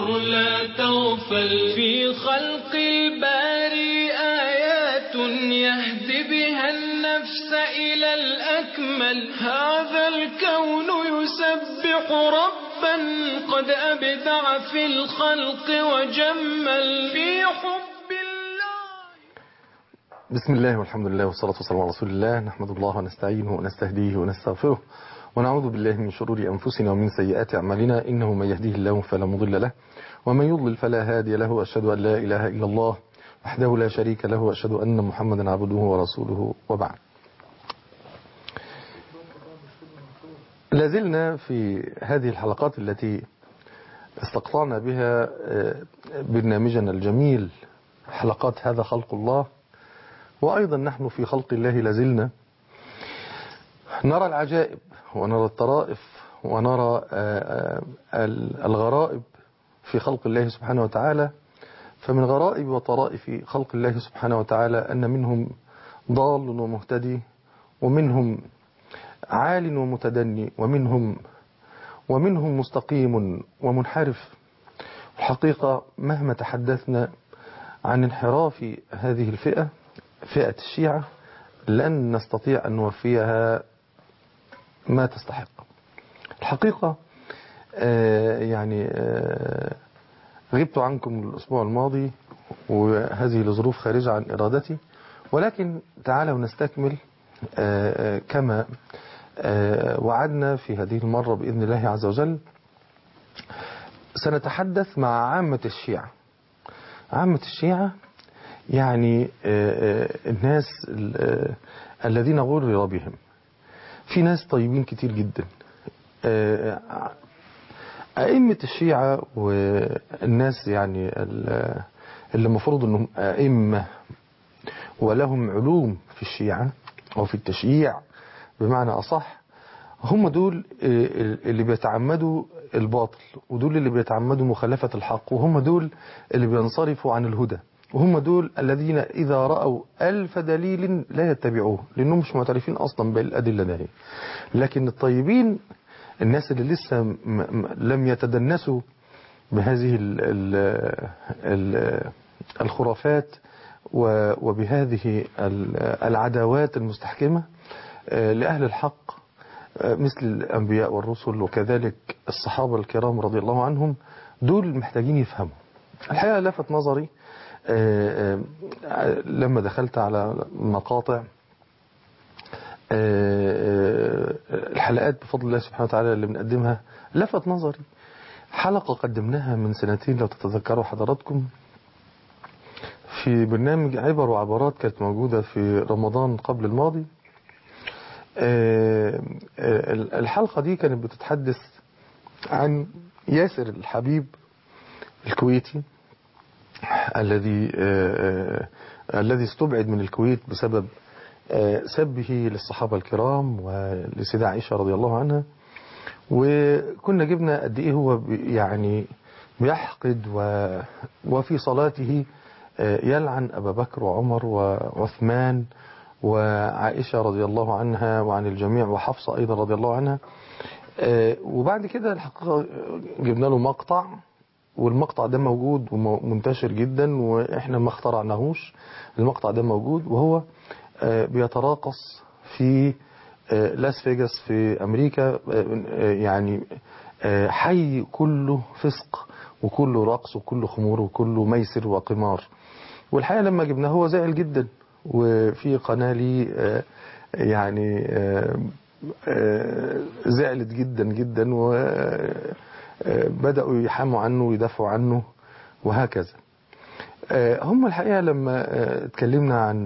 وانظر لا تغفل في خلق الباري آيات يهدي بها النفس إلى الأكمل هذا الكون يسبح ربا قد أبدع في الخلق وجمل في حب الله بسم الله والحمد لله والصلاة والسلام على رسول الله نحمد الله ونستعينه ونستهديه ونستغفره ونعوذ بالله من شرور أنفسنا ومن سيئات أعمالنا إنه من يهديه الله فلا مضل له ومن يضلل فلا هادي له وأشهد أن لا إله إلا الله وحده لا شريك له وأشهد أن محمدا عبده ورسوله وبعد لازلنا في هذه الحلقات التي استقطعنا بها برنامجنا الجميل حلقات هذا خلق الله وأيضا نحن في خلق الله لازلنا نرى العجائب ونرى الطرائف ونرى الغرائب في خلق الله سبحانه وتعالى فمن غرائب وطرائف خلق الله سبحانه وتعالى أن منهم ضال ومهتدي ومنهم عال ومتدني ومنهم ومنهم مستقيم ومنحرف الحقيقة مهما تحدثنا عن انحراف هذه الفئة فئة الشيعة لن نستطيع أن نوفيها ما تستحق الحقيقة آه يعني آه غبت عنكم الأسبوع الماضي وهذه لظروف خارجة عن إرادتي ولكن تعالوا نستكمل آه كما وعدنا في هذه المرة بإذن الله عز وجل سنتحدث مع عامة الشيعة عامة الشيعة يعني الناس الذين غرر بهم في ناس طيبين كتير جدا أئمة الشيعة والناس يعني اللي المفروض أنهم أئمة ولهم علوم في الشيعة أو في التشييع بمعنى أصح هم دول اللي بيتعمدوا الباطل ودول اللي بيتعمدوا مخالفة الحق وهم دول اللي بينصرفوا عن الهدى وهم دول الذين إذا رأوا ألف دليل لا يتبعوه لأنهم مش معترفين أصلا بالأدلة دي لكن الطيبين الناس اللي لسه م م لم يتدنسوا بهذه ال ال ال الخرافات وبهذه العداوات المستحكمة لأهل الحق مثل الأنبياء والرسل وكذلك الصحابة الكرام رضي الله عنهم دول محتاجين يفهموا الحقيقة لفت نظري لما دخلت على مقاطع الحلقات بفضل الله سبحانه وتعالى اللي بنقدمها لفت نظري حلقة قدمناها من سنتين لو تتذكروا حضراتكم في برنامج عبر وعبارات كانت موجودة في رمضان قبل الماضي الحلقة دي كانت بتتحدث عن ياسر الحبيب الكويتي الذي الذي استبعد من الكويت بسبب سبه للصحابة الكرام ولسيدة عائشة رضي الله عنها وكنا جبنا قد ايه هو يعني بيحقد و وفي صلاته يلعن أبا بكر وعمر وعثمان وعائشة رضي الله عنها وعن الجميع وحفصة أيضا رضي الله عنها وبعد كده الحقيقة جبنا له مقطع والمقطع ده موجود ومنتشر جدا واحنا ما اخترعناهوش المقطع ده موجود وهو بيتراقص في لاس فيجاس في امريكا يعني حي كله فسق وكله رقص وكله خمور وكله ميسر وقمار والحقيقة لما جبناه هو زائل جدا وفي قناة لي يعني زعلت جدا جدا وبدأوا يحاموا عنه ويدافعوا عنه وهكذا هم الحقيقة لما اتكلمنا عن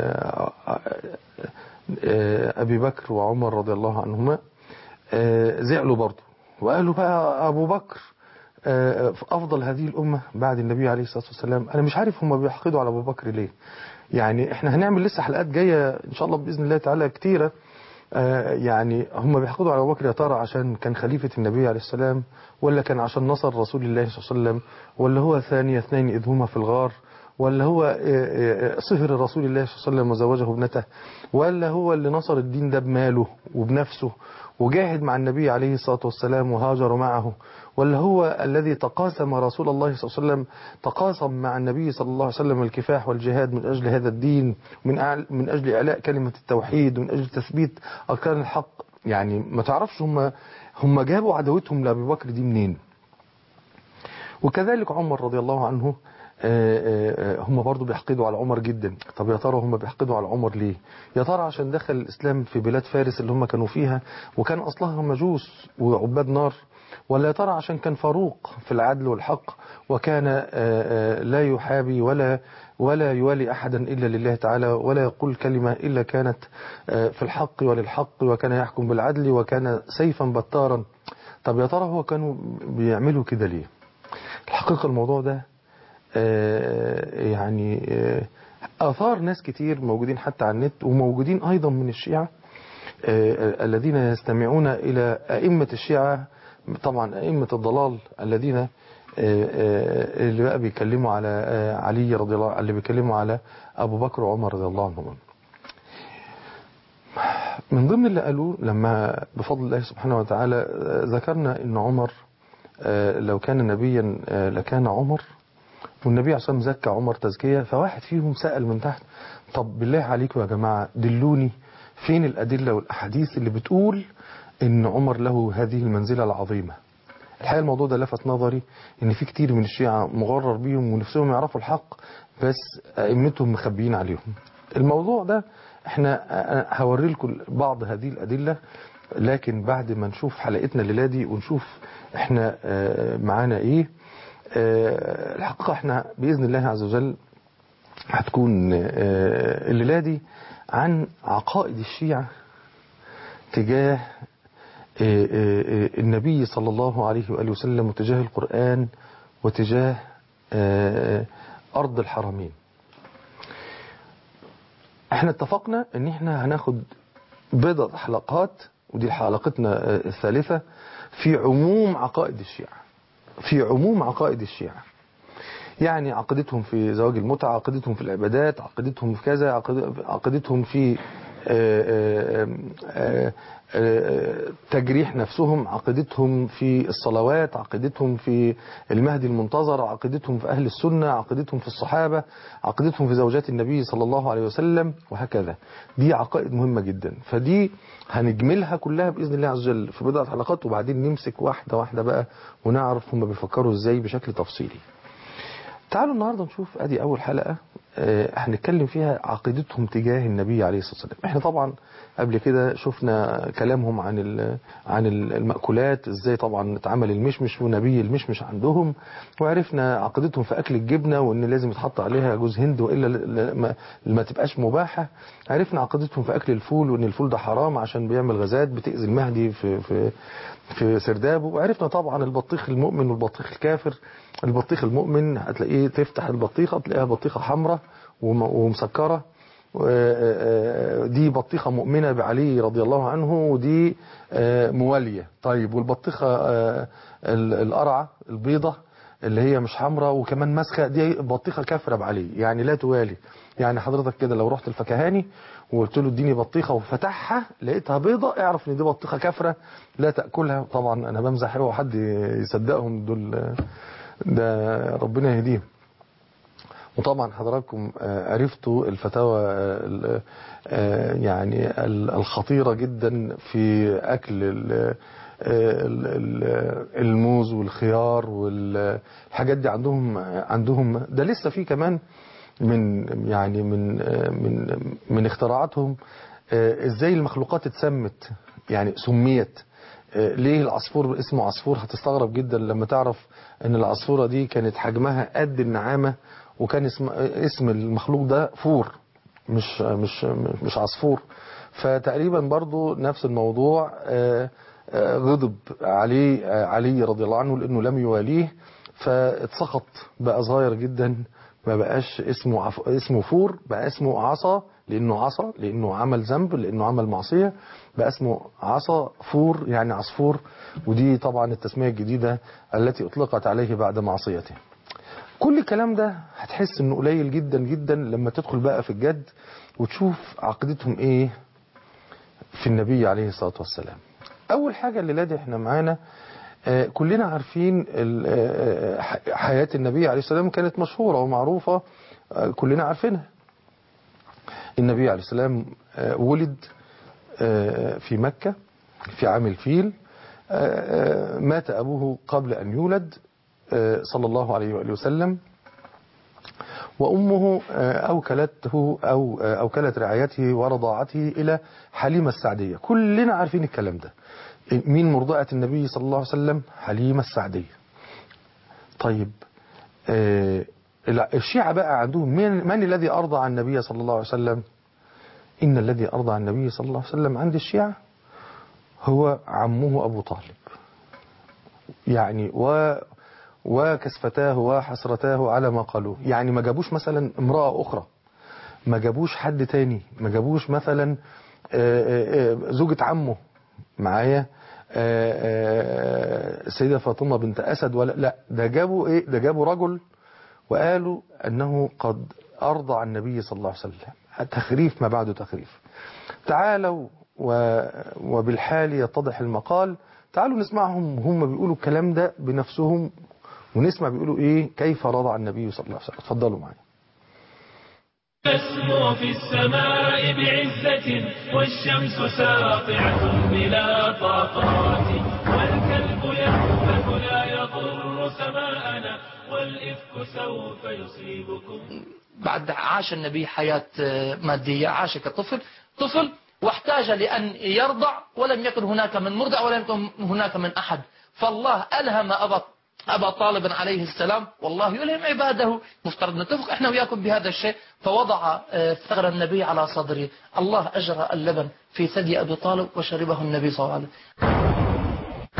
أبي بكر وعمر رضي الله عنهما زعلوا برضه وقالوا بقى أبو بكر أفضل هذه الأمة بعد النبي عليه الصلاة والسلام أنا مش عارف هم بيحقدوا على أبو بكر ليه يعني احنا هنعمل لسه حلقات جاية إن شاء الله بإذن الله تعالى كتيرة يعني هم بيحقدوا على أبو بكر يا ترى عشان كان خليفة النبي عليه السلام ولا كان عشان نصر رسول الله صلى الله عليه وسلم ولا هو ثاني اثنين إذ هما في الغار ولا هو صهر رسول الله صلى الله عليه وسلم وزوجه ابنته ولا هو اللي نصر الدين ده بماله وبنفسه وجاهد مع النبي عليه الصلاة والسلام وهاجر معه ولا هو الذي تقاسم رسول الله صلى الله عليه وسلم تقاسم مع النبي صلى الله عليه وسلم الكفاح والجهاد من أجل هذا الدين من أعل- من أجل إعلاء كلمة التوحيد ومن أجل تثبيت أركان الحق يعني ما تعرفش هم هم جابوا عداوتهم لأبي بكر دي منين وكذلك عمر رضي الله عنه آه، آه، آه، هم برضو بيحقدوا على عمر جدا طب يا ترى هم بيحقدوا على عمر ليه يا ترى عشان دخل الإسلام في بلاد فارس اللي هم كانوا فيها وكان أصلها مجوس وعباد نار ولا يا ترى عشان كان فاروق في العدل والحق وكان آه، آه، لا يحابي ولا ولا يوالي أحدا إلا لله تعالى ولا يقول كلمة إلا كانت آه، في الحق وللحق وكان يحكم بالعدل وكان سيفا بتارا طب يا ترى هو كانوا بيعملوا كده ليه الحقيقة الموضوع ده آه، يعني آه، أثار ناس كتير موجودين حتى على النت وموجودين أيضا من الشيعة آه، الذين يستمعون إلى أئمة الشيعة طبعا أئمة الضلال الذين آه، آه، اللي بقى بيكلموا على آه، علي رضي الله عنه اللي بيكلموا على أبو بكر وعمر رضي الله عنهم من ضمن اللي قالوه لما بفضل الله سبحانه وتعالى آه، ذكرنا أن عمر آه، لو كان نبيا آه، لكان عمر والنبي عليه الصلاة والسلام زكى عمر تزكية فواحد فيهم سأل من تحت طب بالله عليكم يا جماعة دلوني فين الأدلة والأحاديث اللي بتقول إن عمر له هذه المنزلة العظيمة الحقيقة الموضوع ده لفت نظري إن في كتير من الشيعة مغرر بيهم ونفسهم يعرفوا الحق بس أئمتهم مخبيين عليهم الموضوع ده احنا أنا هوري لكم بعض هذه الأدلة لكن بعد ما نشوف حلقتنا الليلة دي ونشوف احنا آه، معانا ايه آه، الحقيقة احنا بإذن الله عز وجل هتكون آه، الليلة دي عن عقائد الشيعة تجاه آه، آه، آه، النبي صلى الله عليه وآله وسلم وتجاه القرآن وتجاه آه، أرض الحرمين احنا اتفقنا ان احنا هناخد بضع حلقات ودي حلقتنا آه، الثالثة في عموم عقائد الشيعة في عموم عقائد الشيعة يعني عقيدتهم في زواج المتعة عقيدتهم في العبادات عقيدتهم في كذا عقيد- عقيدتهم في آه، آه، آه، آه، تجريح نفسهم عقيدتهم في الصلوات عقيدتهم في المهدي المنتظر عقيدتهم في أهل السنة عقيدتهم في الصحابة عقيدتهم في زوجات النبي صلى الله عليه وسلم وهكذا دي عقائد مهمة جدا فدي هنجملها كلها بإذن الله عز وجل في بضعة حلقات وبعدين نمسك واحدة واحدة بقى ونعرف هم بيفكروا ازاي بشكل تفصيلي تعالوا النهاردة نشوف ادي اول حلقة آه، هنتكلم فيها عقيدتهم تجاه النبي عليه الصلاة والسلام احنا طبعا قبل كده شفنا كلامهم عن ال- عن ال- المأكولات ازاي طبعا اتعمل المشمش ونبي المشمش عندهم وعرفنا عقيدتهم في اكل الجبنة وان لازم يتحط عليها جوز هند والا ل- ل- ما, ما تبقاش مباحة عرفنا عقيدتهم في اكل الفول وان الفول ده حرام عشان بيعمل غازات بتأذي المهدي في في في سردابه وعرفنا طبعا البطيخ المؤمن والبطيخ الكافر البطيخ المؤمن هتلاقيه تفتح البطيخة تلاقيها بطيخة حمراء وم- ومسكرة و- دي بطيخة مؤمنة بعلي رضي الله عنه ودي آه، موالية طيب والبطيخة آه، ال- القرعة البيضة اللي هي مش حمراء وكمان مسخة دي بطيخة كافرة بعلي يعني لا توالي يعني حضرتك كده لو رحت الفكهاني وقلت له اديني بطيخة وفتحها لقيتها بيضة اعرف ان دي بطيخة كافرة لا تأكلها طبعا انا بمزح هو حد يصدقهم دول ده ربنا يهديهم وطبعا حضراتكم آه، عرفتوا الفتاوى آه، ال- آه، يعني ال- الخطيرة جدا في أكل ال- آه، ال- ال- الموز والخيار والحاجات دي عندهم عندهم ده لسه في كمان من يعني من آه، من من اختراعاتهم آه، ازاي المخلوقات اتسمت يعني سميت آه، ليه العصفور اسمه عصفور هتستغرب جدا لما تعرف ان العصفورة دي كانت حجمها قد النعامة وكان اسم اسم المخلوق ده فور مش مش مش عصفور فتقريبا برضو نفس الموضوع آه، آه، غضب عليه آه، علي رضي الله عنه لانه لم يواليه فاتسخط بقى صغير جدا ما بقاش اسمه عف... اسمه فور بقى اسمه عصا لانه عصا لانه عمل ذنب لانه عمل معصيه بقى اسمه عصا فور يعني عصفور ودي طبعا التسميه الجديده التي اطلقت عليه بعد معصيته كل الكلام ده هتحس انه قليل جدا جدا لما تدخل بقى في الجد وتشوف عقيدتهم ايه في النبي عليه الصلاة والسلام أول حاجة اللي لادي احنا معانا آه، كلنا عارفين ال- آه، ح- حياة النبي عليه السلام كانت مشهورة ومعروفة آه، كلنا عارفينها النبي عليه السلام آه، ولد آه، في مكة في عام الفيل آه، آه، مات أبوه قبل أن يولد آه، صلى الله عليه وآله وسلم وأمه آه، أوكلته أو آه، أوكلت رعايته ورضاعته إلى حليمة السعدية كلنا عارفين الكلام ده مين مرضعة النبي صلى الله عليه وسلم حليمة السعدية طيب آه، الشيعة بقى عندهم من, من الذي أرضع النبي صلى الله عليه وسلم إن الذي أرضع النبي صلى الله عليه وسلم عند الشيعة هو عمه أبو طالب يعني و وكسفتاه وحسرتاه على ما قالوه يعني ما جابوش مثلا امرأة أخرى ما جابوش حد تاني ما جابوش مثلا آه، آه، آه، زوجة عمه معايا آه، آه، السيدة فاطمة بنت أسد ولا لا ده جابوا إيه ده جابوا رجل وقالوا أنه قد أرضع النبي صلى الله عليه وسلم تخريف ما بعده تخريف تعالوا و وبالحال يتضح المقال تعالوا نسمعهم هم بيقولوا الكلام ده بنفسهم ونسمع بيقولوا ايه كيف رضع النبي صلى الله عليه وسلم اتفضلوا معايا تسمو في السماء بعزة والشمس ساطعة بلا طاقات والكلب يهبط لا يضر سماءنا والإفك سوف يصيبكم بعد عاش النبي حياة مادية عاش كطفل طفل واحتاج لأن يرضع ولم يكن هناك من مرضع ولم يكن هناك من أحد فالله ألهم أبا أبا طالب عليه السلام والله يلهم عباده مفترض نتفق احنا وياكم بهذا الشيء فوضع آه، ثغر النبي على صدره الله أجرى اللبن في ثدي أبي طالب وشربه النبي صلى الله عليه وسلم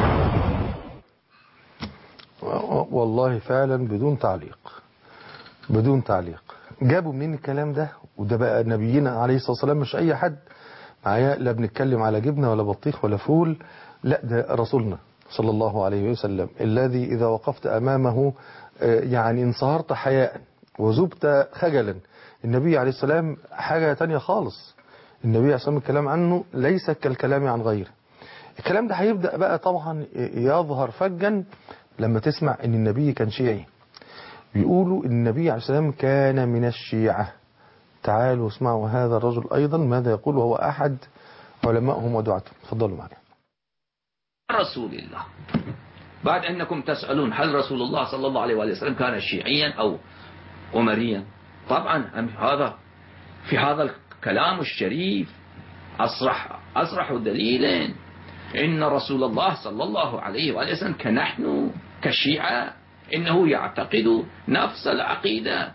والله فعلا بدون تعليق بدون تعليق جابوا منين الكلام ده وده بقى نبينا عليه الصلاة والسلام مش أي حد معايا لا بنتكلم على جبنة ولا بطيخ ولا فول لا ده رسولنا صلى الله عليه وسلم الذي إذا وقفت أمامه آه، يعني انصهرت حياء وذبت خجلا النبي عليه السلام حاجة تانية خالص النبي عليه السلام الكلام عنه ليس كالكلام عن غيره الكلام ده هيبدأ بقى طبعا يظهر فجا لما تسمع ان النبي كان شيعي بيقولوا ان النبي عليه السلام كان من الشيعة تعالوا اسمعوا هذا الرجل ايضا ماذا يقول وهو احد علمائهم ودعاتهم تفضلوا معنا رسول الله بعد أنكم تسألون هل رسول الله صلى الله عليه وآله وسلم كان شيعيا أو أمريا طبعا أم هذا في هذا الكلام الشريف أصرح أصرح دليل إن رسول الله صلى الله عليه وآله وسلم كنحن كالشيعة إنه يعتقد نفس العقيدة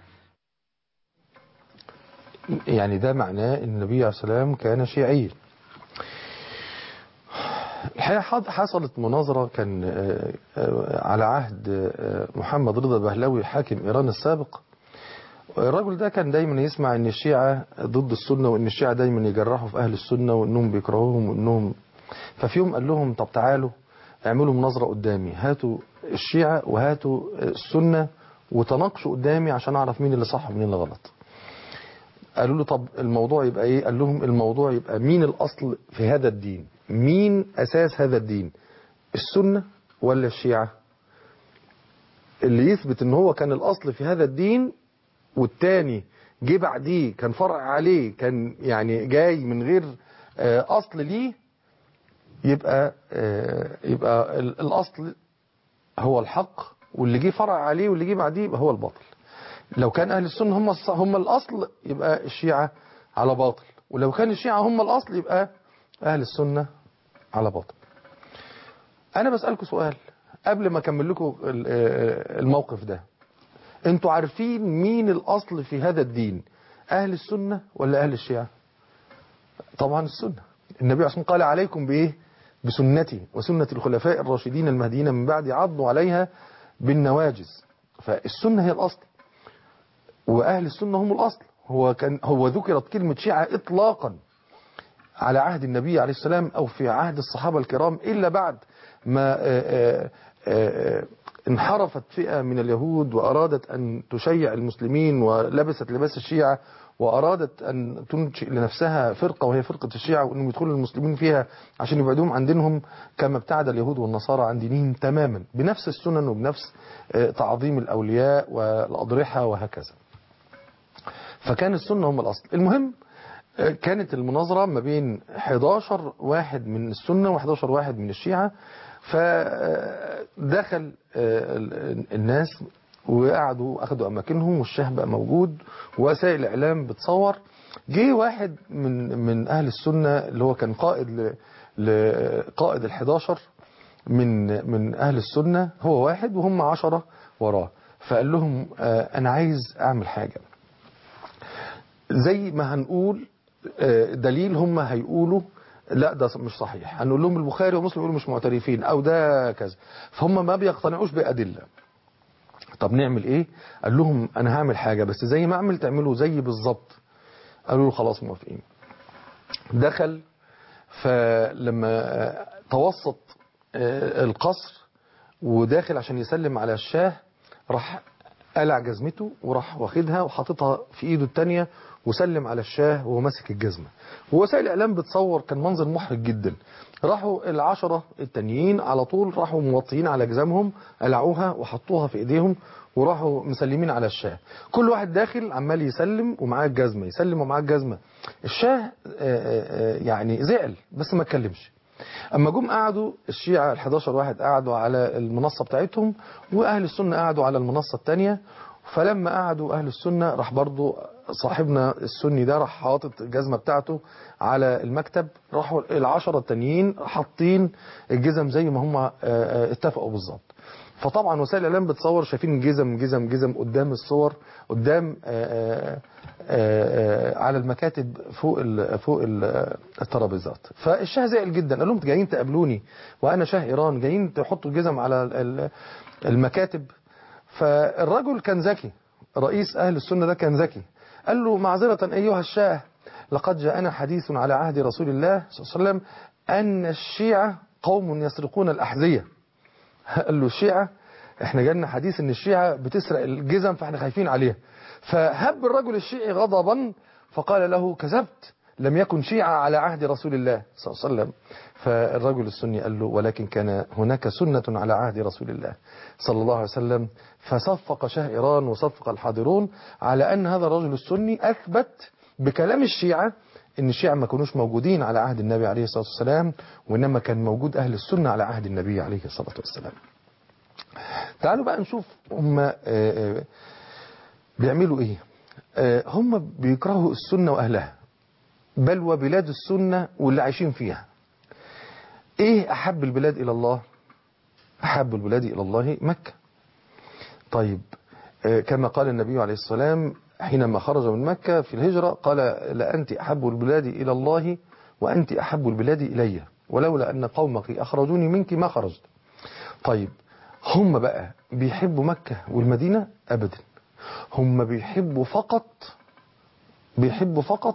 يعني ده معناه ان النبي عليه السلام كان شيعيا الحقيقة حض- حصلت مناظرة كان آه، آه، على عهد آه، محمد رضا بهلوي حاكم إيران السابق الرجل ده كان دايما يسمع ان الشيعة ضد السنة وان الشيعة دايما يجرحوا في اهل السنة وانهم بيكرهوهم وانهم ففي يوم قال لهم طب تعالوا اعملوا مناظرة قدامي هاتوا الشيعة وهاتوا السنة وتناقشوا قدامي عشان اعرف مين اللي صح ومين اللي غلط قالوا له طب الموضوع يبقى ايه قال لهم الموضوع يبقى مين الاصل في هذا الدين مين اساس هذا الدين السنة ولا الشيعة اللي يثبت ان هو كان الاصل في هذا الدين والتاني جه بعديه كان فرع عليه كان يعني جاي من غير آه، اصل ليه يبقى آه، يبقى ال- الاصل هو الحق واللي جه فرع عليه واللي جه بعديه يبقى هو الباطل لو كان اهل السنه هم الص- هم الاصل يبقى الشيعه على باطل ولو كان الشيعه هم الاصل يبقى اهل السنه على باطل انا بسالكم سؤال قبل ما اكمل لكم ال- آه، الموقف ده انتوا عارفين مين الاصل في هذا الدين اهل السنه ولا اهل الشيعه طبعا السنه النبي عليه الصلاه والسلام قال عليكم بايه بسنتي وسنه الخلفاء الراشدين المهديين من بعد عضوا عليها بالنواجز فالسنه هي الاصل واهل السنه هم الاصل هو كان هو ذكرت كلمه شيعه اطلاقا على عهد النبي عليه السلام او في عهد الصحابه الكرام الا بعد ما آه، آه، آه، انحرفت فئة من اليهود وأرادت أن تشيع المسلمين ولبست لباس الشيعة وأرادت أن تنشئ لنفسها فرقة وهي فرقة الشيعة وأنهم يدخلوا المسلمين فيها عشان يبعدوهم عن دينهم كما ابتعد اليهود والنصارى عن دينهم تماما بنفس السنن وبنفس آه، تعظيم الأولياء والأضرحة وهكذا فكان السنة هم الأصل المهم آه، كانت المناظرة ما بين 11 واحد من السنة و11 واحد من الشيعة فدخل الناس وقعدوا أخدوا أماكنهم والشاه بقى موجود ووسائل الإعلام بتصور جه واحد من من أهل السنة اللي هو كان قائد ل- لقائد ال11 من من أهل السنة هو واحد وهم عشرة وراه فقال لهم آه، أنا عايز أعمل حاجة زي ما هنقول آه، دليل هم هيقولوا لا ده مش صحيح هنقول لهم البخاري ومسلم يقولوا مش معترفين او ده كذا فهم ما بيقتنعوش بأدلة طب نعمل ايه قال لهم انا هعمل حاجة بس زي ما اعمل تعملوا زي بالظبط قالوا له خلاص موافقين دخل فلما آه، توسط آه، القصر وداخل عشان يسلم على الشاه راح قلع جزمته وراح واخدها وحاططها في ايده التانية وسلم على الشاه وهو ماسك الجزمة ووسائل الاعلام بتصور كان منظر محرج جدا راحوا العشرة التانيين على طول راحوا موطيين على جزامهم قلعوها وحطوها في ايديهم وراحوا مسلمين على الشاه كل واحد داخل عمال يسلم ومعاه الجزمة يسلم ومعاه الجزمة الشاه آه، آه، آه، يعني زعل بس ما اتكلمش اما جم قعدوا الشيعة ال11 واحد قعدوا على المنصة بتاعتهم واهل السنة قعدوا على المنصة التانية فلما قعدوا اهل السنة راح برضو صاحبنا السني ده راح حاطط الجزمة بتاعته على المكتب راحوا العشرة التانيين حاطين الجزم زي ما هم آه، آه، اتفقوا بالظبط فطبعا وسائل الاعلام بتصور شايفين جزم جزم جزم قدام الصور قدام آه، آه، آه، على المكاتب فوق ال فوق ال الترابيزات فالشاه زعل جدا قال لهم انتوا جايين تقابلوني وانا شاه ايران جايين تحطوا الجزم على ال- ال- المكاتب فالرجل كان ذكي رئيس اهل السنه ده كان ذكي قال له معذره ايها الشاه لقد جاءنا حديث على عهد رسول الله صلى الله عليه وسلم ان الشيعه قوم يسرقون الاحذيه قال له الشيعة احنا جالنا حديث ان الشيعة بتسرق الجزم فاحنا خايفين عليها فهب الرجل الشيعي غضبا فقال له كذبت لم يكن شيعة على عهد رسول الله صلى الله عليه وسلم فالرجل السني قال له ولكن كان هناك سنة على عهد رسول الله صلى الله عليه وسلم فصفق شاه إيران وصفق الحاضرون على أن هذا الرجل السني أثبت بكلام الشيعة ان الشيعة ما كانوش موجودين على عهد النبي عليه الصلاة والسلام وإنما كان موجود أهل السنة على عهد النبي عليه الصلاة والسلام تعالوا بقى نشوف هم آه، آه، بيعملوا ايه آه، هم بيكرهوا السنة وأهلها بل وبلاد السنة واللي عايشين فيها ايه أحب البلاد إلى الله أحب البلاد إلى الله مكة طيب آه، كما قال النبي عليه السلام حينما خرج من مكة في الهجرة قال لأنت أحب البلاد إلى الله وأنت أحب البلاد إلي ولولا أن قومك أخرجوني منك ما خرجت طيب هم بقى بيحبوا مكة والمدينة أبدا هم بيحبوا فقط بيحبوا فقط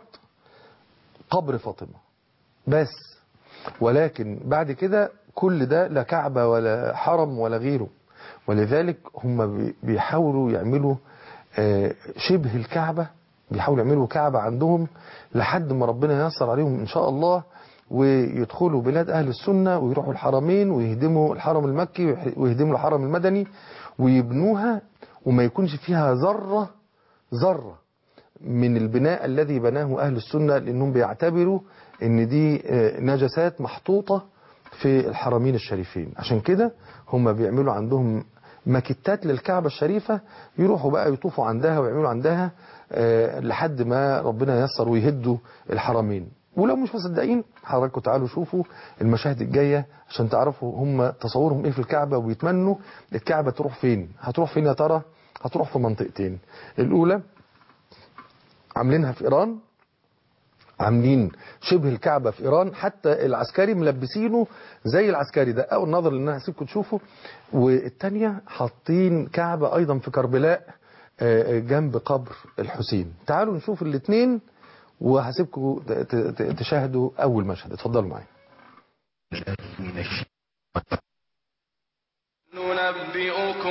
قبر فاطمة بس ولكن بعد كده كل ده لا كعبة ولا حرم ولا غيره ولذلك هم بي- بيحاولوا يعملوا آه، شبه الكعبة بيحاولوا يعملوا كعبة عندهم لحد ما ربنا ييسر عليهم إن شاء الله ويدخلوا بلاد أهل السنة ويروحوا الحرمين ويهدموا الحرم المكي ويهدموا الحرم المدني ويبنوها وما يكونش فيها ذرة ذرة من البناء الذي بناه أهل السنة لأنهم بيعتبروا أن دي آه، نجسات محطوطة في الحرمين الشريفين عشان كده هم بيعملوا عندهم ماكتات للكعبة الشريفة يروحوا بقى يطوفوا عندها ويعملوا عندها آه، لحد ما ربنا ييسر ويهدوا الحرمين ولو مش مصدقين حضراتكم تعالوا شوفوا المشاهد الجاية عشان تعرفوا هم تصورهم ايه في الكعبة ويتمنوا الكعبة تروح فين هتروح فين يا ترى هتروح في منطقتين الأولى عاملينها في إيران عاملين شبه الكعبة في إيران حتى العسكري ملبسينه زي العسكري ده أول نظر اللي أنا هسيبكم تشوفوا والتانية حاطين كعبة أيضا في كربلاء آه، جنب قبر الحسين تعالوا نشوف الاثنين وهسيبكم ت- ت- تشاهدوا أول مشهد اتفضلوا معايا ننبئكم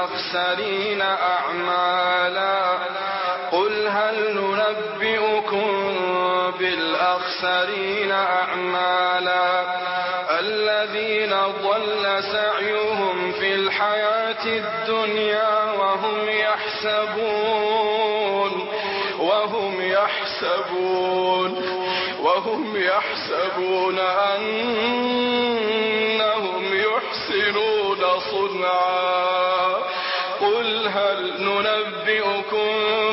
بالأخسرين أعمالا قل هل ننبئكم بالأخسرين أعمالا الذين ضل سعيهم في الحياة الدنيا وهم يحسبون وهم يحسبون وهم يحسبون أنهم يحسنون صنعا قل هل ننبئكم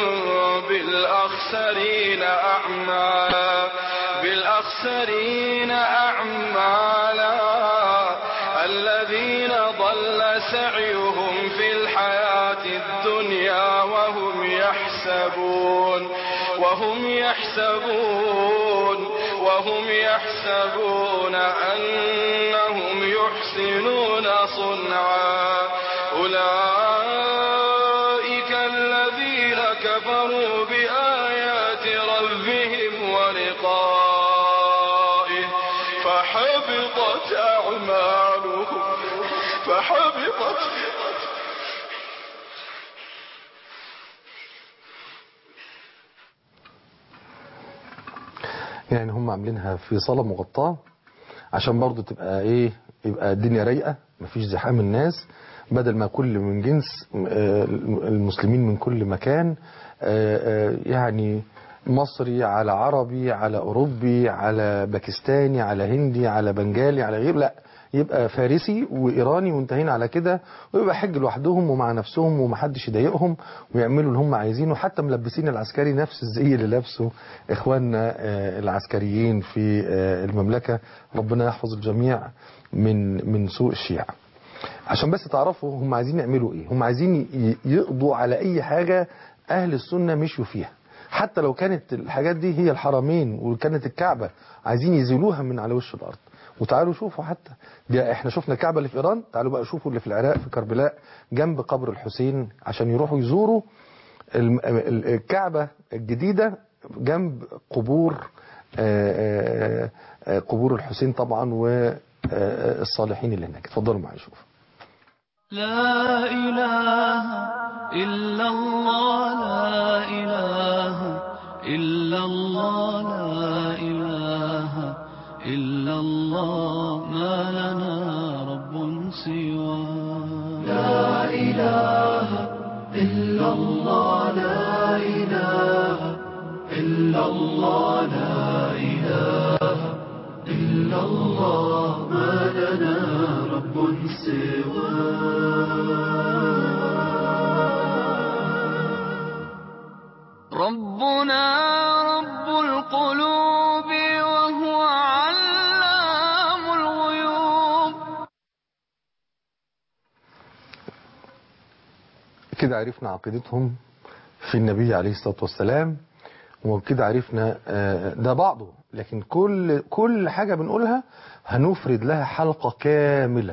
بالأخسرين أعمالا بالأخسرين أعمالا الذين ضل سعيهم في الحياة الدنيا وهم يحسبون وهم يحسبون وهم يحسبون أنهم يحسنون صنعا أولئك الذين كفروا بآيات ربهم ولقائه فحبطت أعمالهم فحبطت يعني هم عاملينها في صالة مغطاة عشان برضو تبقى ايه يبقى الدنيا رايقة مفيش زحام الناس بدل ما كل من جنس آه، المسلمين من كل مكان آه، آه، يعني مصري على عربي على أوروبي على باكستاني على هندي على بنجالي على غير لا يبقى فارسي وإيراني وانتهينا على كده ويبقى حج لوحدهم ومع نفسهم ومحدش يضايقهم ويعملوا اللي هم عايزينه حتى ملبسين العسكري نفس الزي اللي لابسه إخواننا آه، العسكريين في آه، المملكة ربنا يحفظ الجميع من من سوء الشيعة عشان بس تعرفوا هم عايزين يعملوا ايه هم عايزين ي- يقضوا على اي حاجة اهل السنة مشوا فيها حتى لو كانت الحاجات دي هي الحرمين وكانت الكعبة عايزين يزيلوها من على وش الارض وتعالوا شوفوا حتى ده احنا شفنا الكعبة اللي في ايران تعالوا بقى شوفوا اللي في العراق في كربلاء جنب قبر الحسين عشان يروحوا يزوروا الم- ال- الكعبة الجديدة جنب قبور آه، آه، آه، قبور الحسين طبعا والصالحين اللي هناك اتفضلوا معايا شوفوا لا إله إلا الله لا إله إلا الله لا إله إلا الله ما لنا رب سوى لا إله إلا الله لا إله إلا الله لا إله إلا الله ما لنا رب سوى ربنا رب القلوب وهو علام الغيوب كده عرفنا عقيدتهم في النبي عليه الصلاة والسلام وكده عرفنا آه، ده بعضه لكن كل كل حاجة بنقولها هنفرد لها حلقة كاملة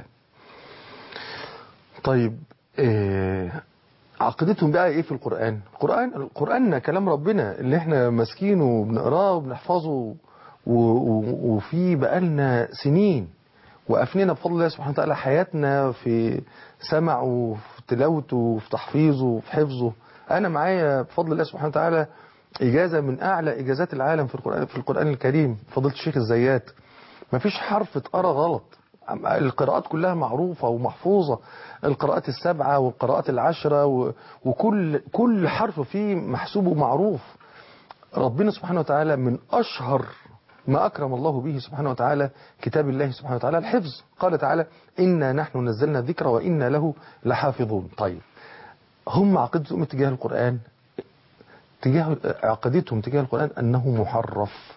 طيب آه، عقيدتهم بقى ايه في القرآن القرآن القرآن كلام ربنا اللي احنا ماسكينه وبنقراه وبنحفظه و- و- وفي بقالنا سنين وأفنينا بفضل الله سبحانه وتعالى حياتنا في سمعه وفي تلاوته وفي تحفيظه وفي حفظه أنا معايا بفضل الله سبحانه وتعالى إجازة من أعلى إجازات العالم في القرآن في القرآن الكريم فضيلة الشيخ الزيات مفيش حرف اتقرا غلط القراءات كلها معروفة ومحفوظة القراءات السبعة والقراءات العشرة و- وكل كل حرف فيه محسوب ومعروف ربنا سبحانه وتعالى من أشهر ما أكرم الله به سبحانه وتعالى كتاب الله سبحانه وتعالى الحفظ قال تعالى إنا نحن نزلنا الذكر وإنا له لحافظون طيب هم عقيدتهم تجاه القرآن تجاه عقيدتهم تجاه القرآن أنه محرف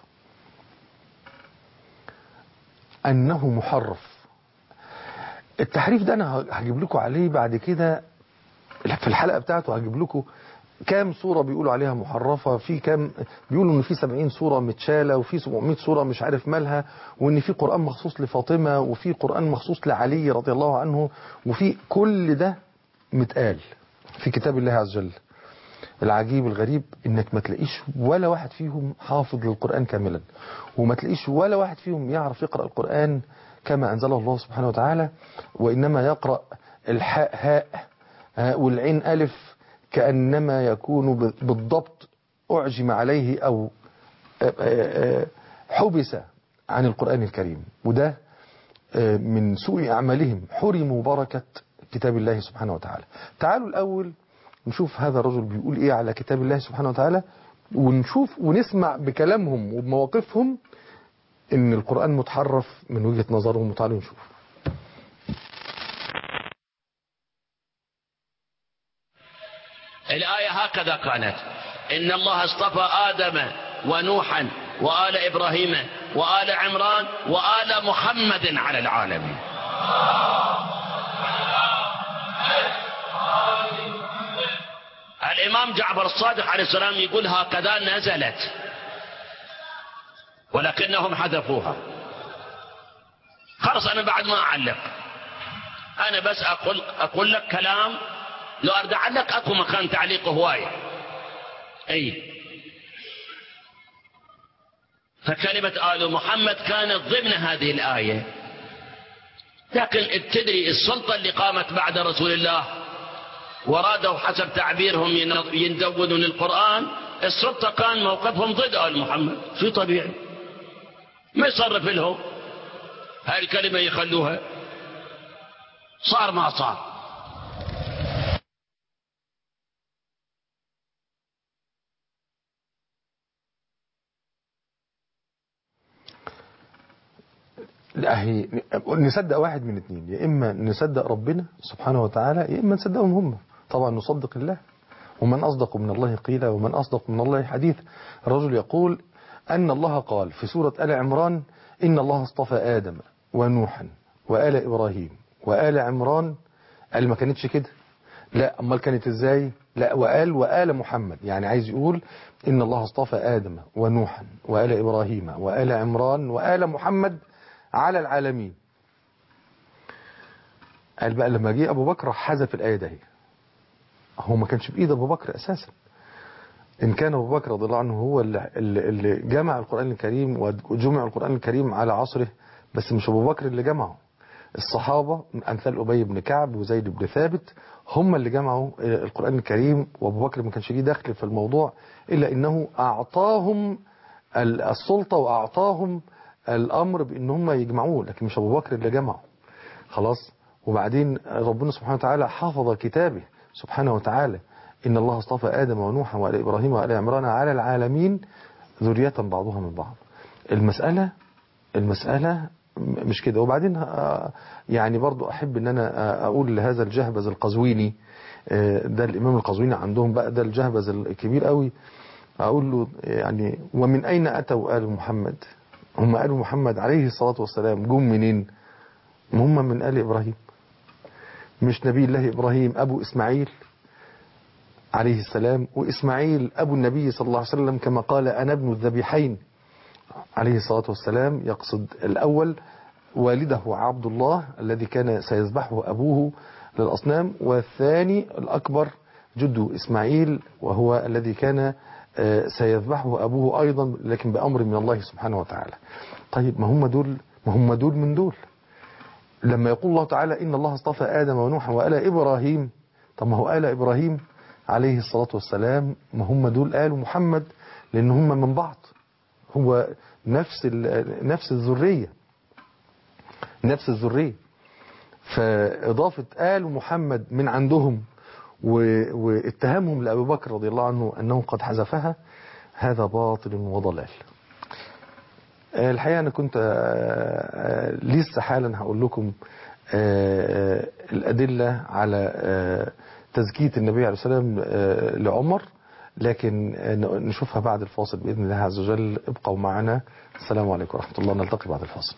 أنه محرف التحريف ده أنا هجيب لكم عليه بعد كده في الحلقة بتاعته هجيب لكم كام صورة بيقولوا عليها محرفة في كام بيقولوا ان في 70 صورة متشالة وفي 700 صورة مش عارف مالها وان في قرآن مخصوص لفاطمة وفي قرآن مخصوص لعلي رضي الله عنه وفي كل ده متقال في كتاب الله عز وجل العجيب الغريب انك ما تلاقيش ولا واحد فيهم حافظ للقرآن كاملا وما تلاقيش ولا واحد فيهم يعرف يقرأ القرآن كما أنزله الله سبحانه وتعالى وإنما يقرأ الحاء هاء آه، والعين ألف كأنما يكون ب- بالضبط أعجم عليه أو آه، آه، آه، حبس عن القرآن الكريم وده آه، من سوء أعمالهم حرموا بركة كتاب الله سبحانه وتعالى تعالوا الأول نشوف هذا الرجل بيقول إيه على كتاب الله سبحانه وتعالى ونشوف ونسمع بكلامهم وبمواقفهم إن القرآن متحرف من وجهة نظرهم وتعالوا نشوف الآية هكذا كانت إن الله اصطفى آدم ونوحا وآل إبراهيم وآل عمران وآل محمد على العالمين الإمام جعفر الصادق عليه السلام يقول هكذا نزلت ولكنهم حذفوها خلاص أنا بعد ما أعلق أنا بس أقول أقول لك كلام لو أرد أعلق أكو مكان تعليق هواية أي فكلمة آل محمد كانت ضمن هذه الآية لكن تدري السلطة اللي قامت بعد رسول الله ورادوا حسب تعبيرهم ين- يندونون القرآن السلطة كان موقفهم ضد آل محمد في طبيعي ما يصرف لهم هاي الكلمة يخلوها صار ما صار لا هي نصدق واحد من اتنين يا إما نصدق ربنا سبحانه وتعالى يا إما نصدقهم هم طبعا نصدق الله ومن أصدق من الله قيلا ومن أصدق من الله حديث الرجل يقول أن الله قال في سورة آل عمران إن الله اصطفى آدم ونوحا وآل إبراهيم وآل عمران قال ما كانتش كده لا أمال كانت إزاي لا وقال وآل محمد يعني عايز يقول إن الله اصطفى آدم ونوحا وآل إبراهيم وآل عمران وآل محمد على العالمين قال بقى لما جه أبو بكر حذف الآية ده هو ما كانش بإيد أبو بكر أساسا إن كان أبو بكر رضي الله عنه هو اللي, اللي اللي جمع القرآن الكريم وجمع القرآن الكريم على عصره بس مش أبو بكر اللي جمعه الصحابة من أمثال أبي بن كعب وزيد بن ثابت هم اللي جمعوا القرآن الكريم وأبو بكر ما كانش ليه دخل في الموضوع إلا إنه أعطاهم ال- السلطة وأعطاهم الأمر بإن هم يجمعوه لكن مش أبو بكر اللي جمعه خلاص وبعدين ربنا سبحانه وتعالى حافظ كتابه سبحانه وتعالى إن الله اصطفى آدم ونوحا وآل إبراهيم وآل عمران على العالمين ذرية بعضها من بعض المسألة المسألة م- مش كده وبعدين آه، يعني برضو أحب أن أنا آه، أقول لهذا الجهبذ القزويني آه، ده الإمام القزويني عندهم بقى ده الجهبذ الكبير قوي أقول له يعني ومن أين أتوا آل محمد هم آل محمد عليه الصلاة والسلام جم منين هم من آل إبراهيم مش نبي الله إبراهيم أبو إسماعيل عليه السلام وإسماعيل أبو النبي صلى الله عليه وسلم كما قال أنا ابن الذبيحين عليه الصلاة والسلام يقصد الأول والده عبد الله الذي كان سيذبحه أبوه للأصنام والثاني الأكبر جده إسماعيل وهو الذي كان آه، سيذبحه أبوه أيضا لكن بأمر من الله سبحانه وتعالى طيب ما هم دول ما هم دول من دول لما يقول الله تعالى إن الله اصطفى آدم ونوحا وآل إبراهيم طب ما هو آل إبراهيم عليه الصلاة والسلام ما هم دول آل محمد لأن هم من بعض هو نفس ال- نفس الذرية نفس الذرية فإضافة آل محمد من عندهم و- واتهامهم لأبي بكر رضي الله عنه أنه قد حذفها هذا باطل وضلال آه، الحقيقة أنا كنت آه، آه، لسه حالا هقول لكم آه، آه، الأدلة على آه، تزكية النبي عليه الصلاة والسلام آه، لعمر لكن آه، نشوفها بعد الفاصل بإذن الله عز وجل ابقوا معنا السلام عليكم ورحمة الله نلتقي بعد الفاصل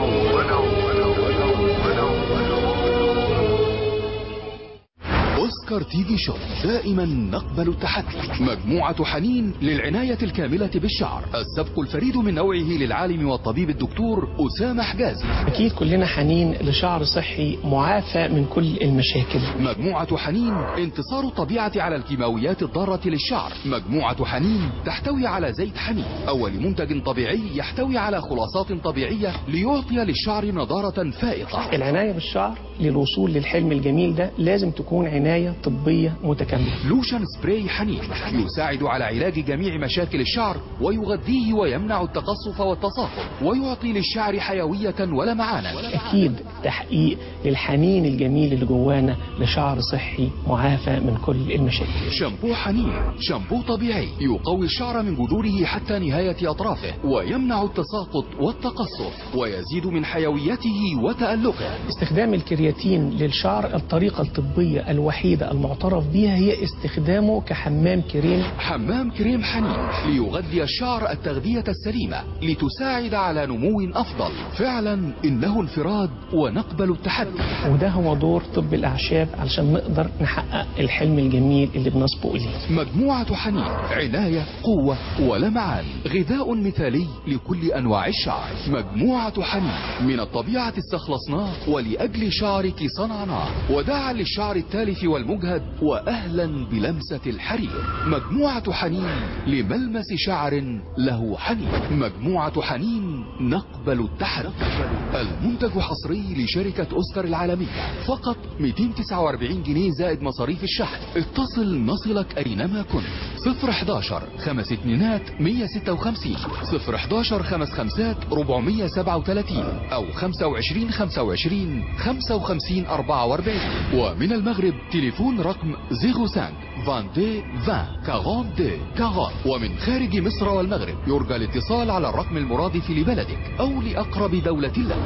أوسكار أوسكار تي في شو دائما نقبل التحدي مجموعة حنين للعناية الكاملة بالشعر السبق الفريد من نوعه للعالم والطبيب الدكتور أسامة حجازي أكيد كلنا حنين لشعر صحي معافى من كل المشاكل مجموعة حنين انتصار الطبيعة على الكيماويات الضارة للشعر مجموعة حنين تحتوي على زيت حنين أول منتج طبيعي يحتوي على خلاصات طبيعية ليعطي للشعر نضارة فائقة العناية بالشعر للوصول للحلم الجميل ده لازم تكون عناية طبية متكاملة لوشن سبراي حنين يساعد على علاج جميع مشاكل الشعر ويغذيه ويمنع التقصف والتصاقم ويعطي للشعر حيوية ولمعانا أكيد تحقيق للحنين الجميل اللي جوانا لشعر صحي معافى من كل المشاكل شامبو حنين شامبو طبيعي يقوي الشعر من جذوره حتى نهاية أطرافه ويمنع التساقط والتقصف ويزيد من حيويته وتألقه استخدام الكرياتين للشعر الطريقة الطبية الوحيدة المعترف بها هي استخدامه كحمام كريم حمام كريم حنين ليغذي الشعر التغذية السليمة لتساعد على نمو أفضل فعلا إنه انفراد ونقبل التحدي وده هو دور طب الأعشاب علشان نقدر نحقق الحلم الجميل اللي بنسبق إليه مجموعة حنين عناية قوة ولمعان غذاء مثالي لكل أنواع الشعر مجموعة حنين من الطبيعة استخلصناه ولأجل شعرك صنعناه وداعا للشعر التالف والمجهد وأهلا بلمسة الحرير مجموعة حنين لملمس شعر له حنين مجموعة حنين نقبل التحدي المنتج حصري لشركة أوسكار العالمية فقط 249 جنيه زائد مصاريف الشحن اتصل نصلك أينما كنت 011 خمس اتنينات 156 011 خمس خمسات 437 أو 25 25 55 44 ومن المغرب تليفون رقم 05 22 20 42 40 ومن خارج مصر والمغرب يرجى الاتصال على الرقم المرادف لبلدك أو لأقرب دولة لك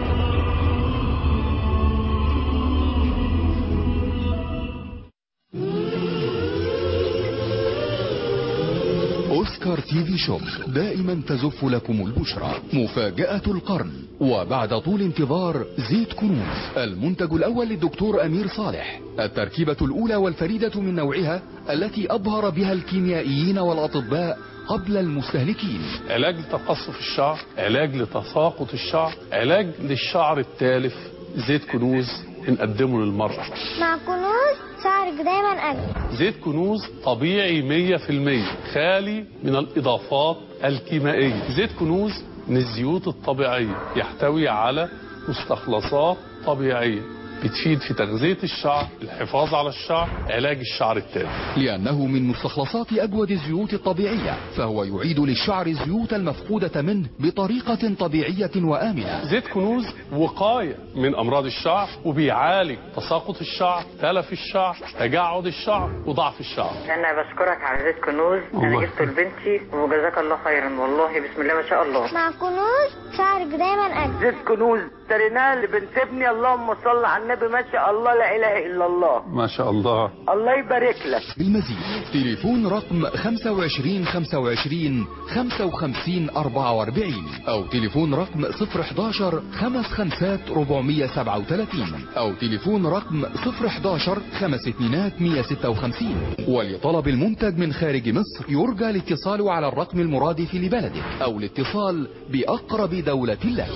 أوسكار تي في شوب دائما تزف لكم البشرى مفاجأة القرن وبعد طول انتظار زيت كنوز المنتج الأول للدكتور أمير صالح التركيبة الأولى والفريدة من نوعها التي أبهر بها الكيميائيين والأطباء قبل المستهلكين علاج لتقصف الشعر علاج لتساقط الشعر علاج للشعر التالف زيت كنوز بنقدمه للمرأة مع كنوز شعرك دايما أجمل زيت كنوز طبيعي 100% خالي من الإضافات الكيميائية زيت كنوز من الزيوت الطبيعية يحتوي على مستخلصات طبيعية بتفيد في تغذية الشعر الحفاظ على الشعر علاج الشعر التالف لأنه من مستخلصات أجود الزيوت الطبيعية فهو يعيد للشعر الزيوت المفقودة منه بطريقة طبيعية وآمنة زيت كنوز وقاية من أمراض الشعر وبيعالج تساقط الشعر تلف الشعر تجعد الشعر وضعف الشعر انا بشكرك على زيت كنوز انا الله جبته لبنتي وجزاك الله خيرا والله بسم الله ما شاء الله مع كنوز شعرك دايما أجمل زيت كنوز اشتريناه لبنت ابني اللهم صل على النبي ما شاء الله لا اله الا الله ما شاء الله الله يبارك لك بالمزيد تليفون رقم 25 25 55 44 أو تليفون رقم 011 خمس خمسات 437 أو تليفون رقم 011 خمس اتنينات 156 ولطلب المنتج من خارج مصر يرجى الاتصال على الرقم المرادف لبلدك أو الاتصال بأقرب دولة لك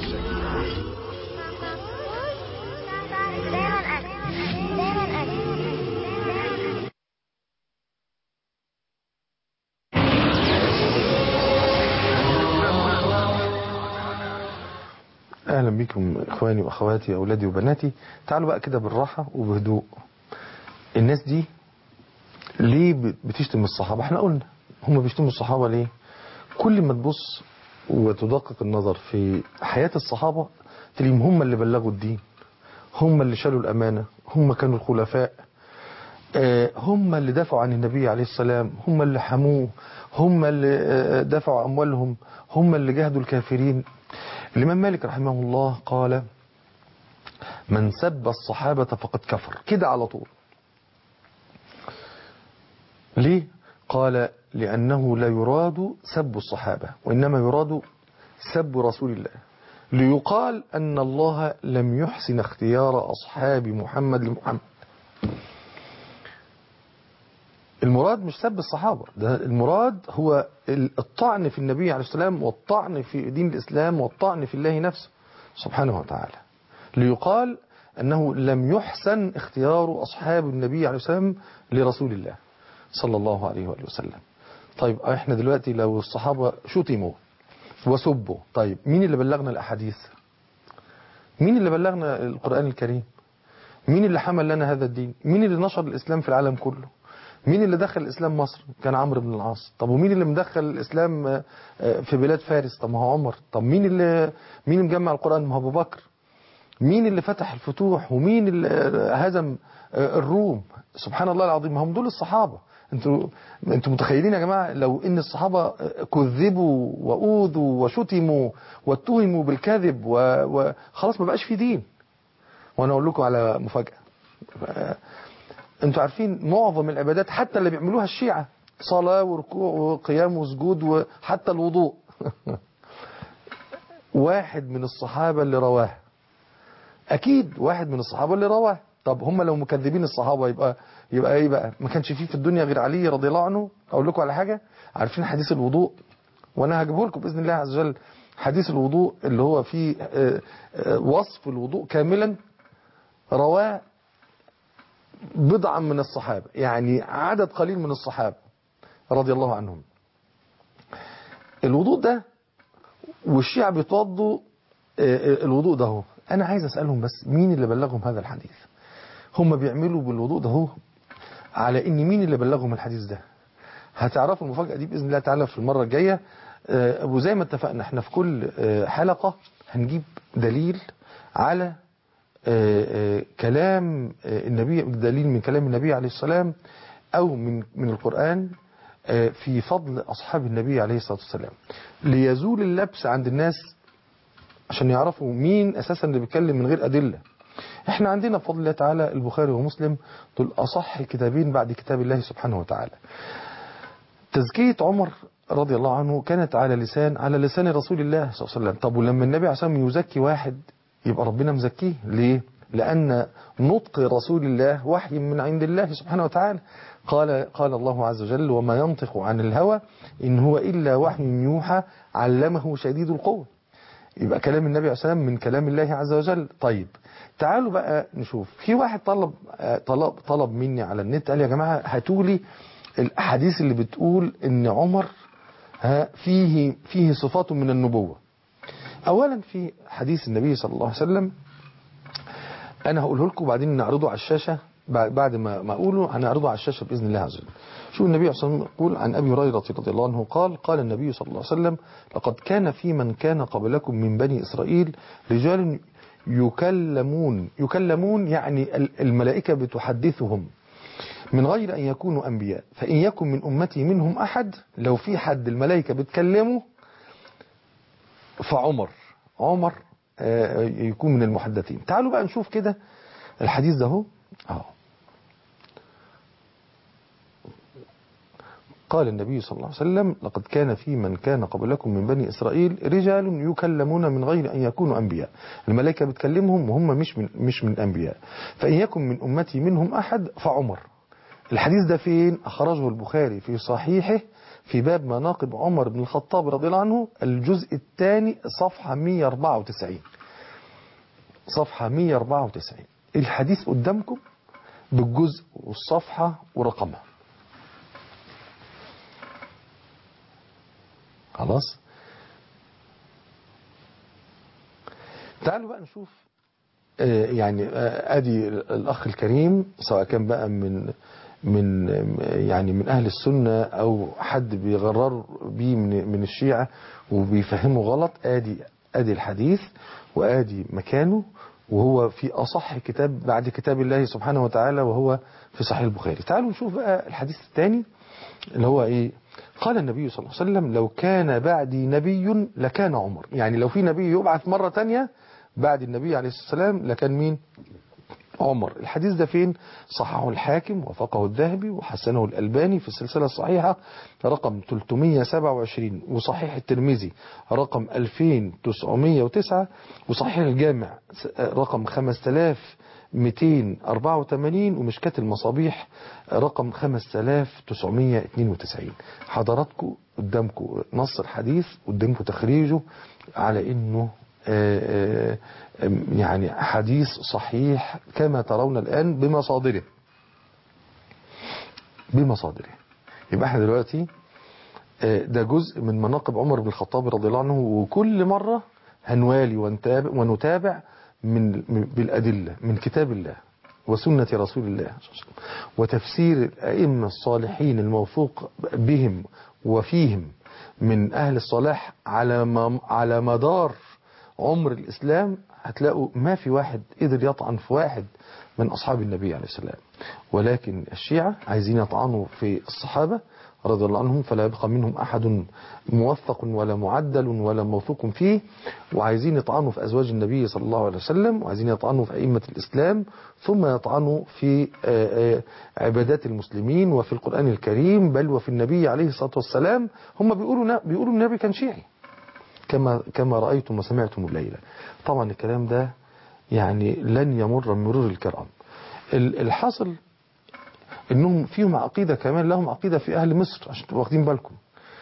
دايما أجمل دايما أجمل اهلا بكم اخواني واخواتي اولادي وبناتي تعالوا بقى كده بالراحه وبهدوء الناس دي ليه ب- بتشتم الصحابه احنا قلنا هم بيشتموا الصحابه ليه كل ما تبص وتدقق النظر في حياه الصحابه تلاقيهم هم اللي بلغوا الدين هم اللي شالوا الامانه هم كانوا الخلفاء آه، هم اللي دافعوا عن النبي عليه السلام هم اللي حموه هم اللي آه، دفعوا أموالهم هم اللي جاهدوا الكافرين الإمام مالك رحمه الله قال من سب الصحابة فقد كفر كده على طول ليه؟ قال لأنه لا يراد سب الصحابة وإنما يراد سب رسول الله ليقال أن الله لم يحسن اختيار أصحاب محمد لمحمد المراد مش سب الصحابة ده المراد هو ال- الطعن في النبي عليه السلام والطعن في دين الإسلام والطعن في الله نفسه سبحانه وتعالى ليقال أنه لم يحسن اختيار أصحاب النبي عليه السلام لرسول الله صلى الله عليه وآله وسلم طيب احنا دلوقتي لو الصحابة شتموا وسبوا طيب مين اللي بلغنا الأحاديث مين اللي بلغنا القرآن الكريم مين اللي حمل لنا هذا الدين مين اللي نشر الإسلام في العالم كله مين اللي دخل الإسلام مصر كان عمرو بن العاص طب ومين اللي مدخل الإسلام آه، آه، في بلاد فارس طب ما هو عمر طب مين اللي مين اللي مجمع القرآن ما هو أبو بكر مين اللي فتح الفتوح ومين اللي آه، هزم آه، الروم سبحان الله العظيم ما هم دول الصحابة انتوا انتوا متخيلين يا جماعة لو ان الصحابة آه، كذبوا وأوذوا وشتموا واتهموا بالكذب و- وخلاص ما بقاش في دين وانا اقول لكم على مفاجأة آه، انتوا عارفين معظم العبادات حتى اللي بيعملوها الشيعة صلاة وركوع وقيام وسجود وحتى الوضوء واحد من الصحابة اللي رواه اكيد واحد من الصحابة اللي رواه طب هم لو مكذبين الصحابة يبقى يبقى ايه بقى ما كانش فيه في الدنيا غير علي رضي الله عنه اقول لكم على حاجة عارفين حديث الوضوء وانا هجيبه لكم باذن الله عز وجل حديث الوضوء اللي هو فيه آه، آه، وصف الوضوء كاملا رواه بضعا من الصحابة يعني عدد قليل من الصحابة رضي الله عنهم الوضوء ده والشيعة بيتوضوا آه، آه، الوضوء ده هو انا عايز اسألهم بس مين اللي بلغهم هذا الحديث هم بيعملوا بالوضوء ده هو على ان مين اللي بلغهم الحديث ده هتعرفوا المفاجأة دي بإذن الله تعالى في المرة الجاية آه، وزي ما اتفقنا احنا في كل آه، حلقة هنجيب دليل على آه، آه، كلام آه، النبي دليل من كلام النبي عليه السلام أو من من القرآن آه، في فضل أصحاب النبي عليه الصلاة والسلام ليزول اللبس عند الناس عشان يعرفوا مين أساسا اللي بيتكلم من غير أدلة احنا عندنا بفضل الله تعالى البخاري ومسلم دول أصح كتابين بعد كتاب الله سبحانه وتعالى تزكية عمر رضي الله عنه كانت على لسان على لسان رسول الله صلى الله عليه وسلم طب ولما النبي عليه الصلاة والسلام يزكي واحد يبقى ربنا مزكيه ليه لأن نطق رسول الله وحي من عند الله سبحانه وتعالى قال قال الله عز وجل وما ينطق عن الهوى إن هو إلا وحي يوحى علمه شديد القوة يبقى كلام النبي عليه الصلاة والسلام من كلام الله عز وجل طيب تعالوا بقى نشوف في واحد طلب آه، طلب طلب مني على النت قال يا جماعة هاتوا لي الأحاديث اللي بتقول إن عمر ها فيه فيه صفات من النبوة أولا في حديث النبي صلى الله عليه وسلم أنا هقوله لكم وبعدين نعرضه على الشاشة بعد بعد ما ما أقوله هنعرضه على الشاشة بإذن الله عز وجل شو النبي صلى الله عليه وسلم يقول عن أبي هريرة رضي الله عنه قال قال النبي صلى الله عليه وسلم لقد كان في من كان قبلكم من بني إسرائيل رجال يكلمون يكلمون يعني ال- الملائكة بتحدثهم من غير أن يكونوا أنبياء فإن يكن من أمتي منهم أحد لو في حد الملائكة بتكلمه فعمر عمر آه، يكون من المحدثين تعالوا بقى نشوف كده الحديث ده هو اهو قال النبي صلى الله عليه وسلم لقد كان في من كان قبلكم من بني إسرائيل رجال يكلمون من غير أن يكونوا أنبياء الملائكة بتكلمهم وهم مش من, مش من أنبياء فإن يكن من أمتي منهم أحد فعمر الحديث ده فين أخرجه البخاري في صحيحه في باب مناقب عمر بن الخطاب رضي الله عنه الجزء الثاني صفحة 194 صفحة 194 الحديث قدامكم بالجزء والصفحة ورقمها خلاص تعالوا بقى نشوف آه، يعني آه، ادي الاخ الكريم سواء كان بقى من من آه، يعني من اهل السنه او حد بيغرر بيه من من الشيعه وبيفهمه غلط ادي ادي الحديث وادي مكانه وهو في اصح كتاب بعد كتاب الله سبحانه وتعالى وهو في صحيح البخاري تعالوا نشوف بقى الحديث الثاني اللي هو ايه قال النبي صلى الله عليه وسلم لو كان بعدي نبي لكان عمر يعني لو في نبي يبعث مرة تانية بعد النبي عليه الصلاة والسلام لكان مين عمر الحديث ده فين صححه الحاكم وفقه الذهبي وحسنه الألباني في السلسلة الصحيحة رقم 327 وصحيح الترمذي رقم 2909 وصحيح الجامع رقم 5000 284 ومشكاة المصابيح رقم 5992 حضراتكم قدامكم نص الحديث قدامكم تخريجه على انه آه، آه، يعني حديث صحيح كما ترون الآن بمصادره بمصادره يبقى احنا دلوقتي آه، ده جزء من مناقب عمر بن الخطاب رضي الله عنه وكل مرة هنوالي ونتابع, ونتابع من من- بالأدلة من كتاب الله وسنة رسول الله صلى الله عليه وسلم وتفسير الأئمة الصالحين الموثوق بهم وفيهم من أهل الصلاح على ما على مدار عمر الإسلام هتلاقوا ما في واحد قدر يطعن في واحد من أصحاب النبي عليه السلام ولكن الشيعة عايزين يطعنوا في الصحابة رضي الله عنهم فلا يبقى منهم أحد موثق ولا معدل ولا موثوق فيه وعايزين يطعنوا في أزواج النبي صلى الله عليه وسلم وعايزين يطعنوا في أئمة الإسلام ثم يطعنوا في آه، آه، عبادات المسلمين وفي القرآن الكريم بل وفي النبي عليه الصلاة والسلام هم بيقولوا بيقولوا النبي كان شيعي كما كما رأيتم وسمعتم الليلة طبعا الكلام ده يعني لن يمر من مرور الكرام ال- الحاصل انهم فيهم عقيدة كمان لهم عقيدة في اهل مصر عشان تبقوا واخدين بالكم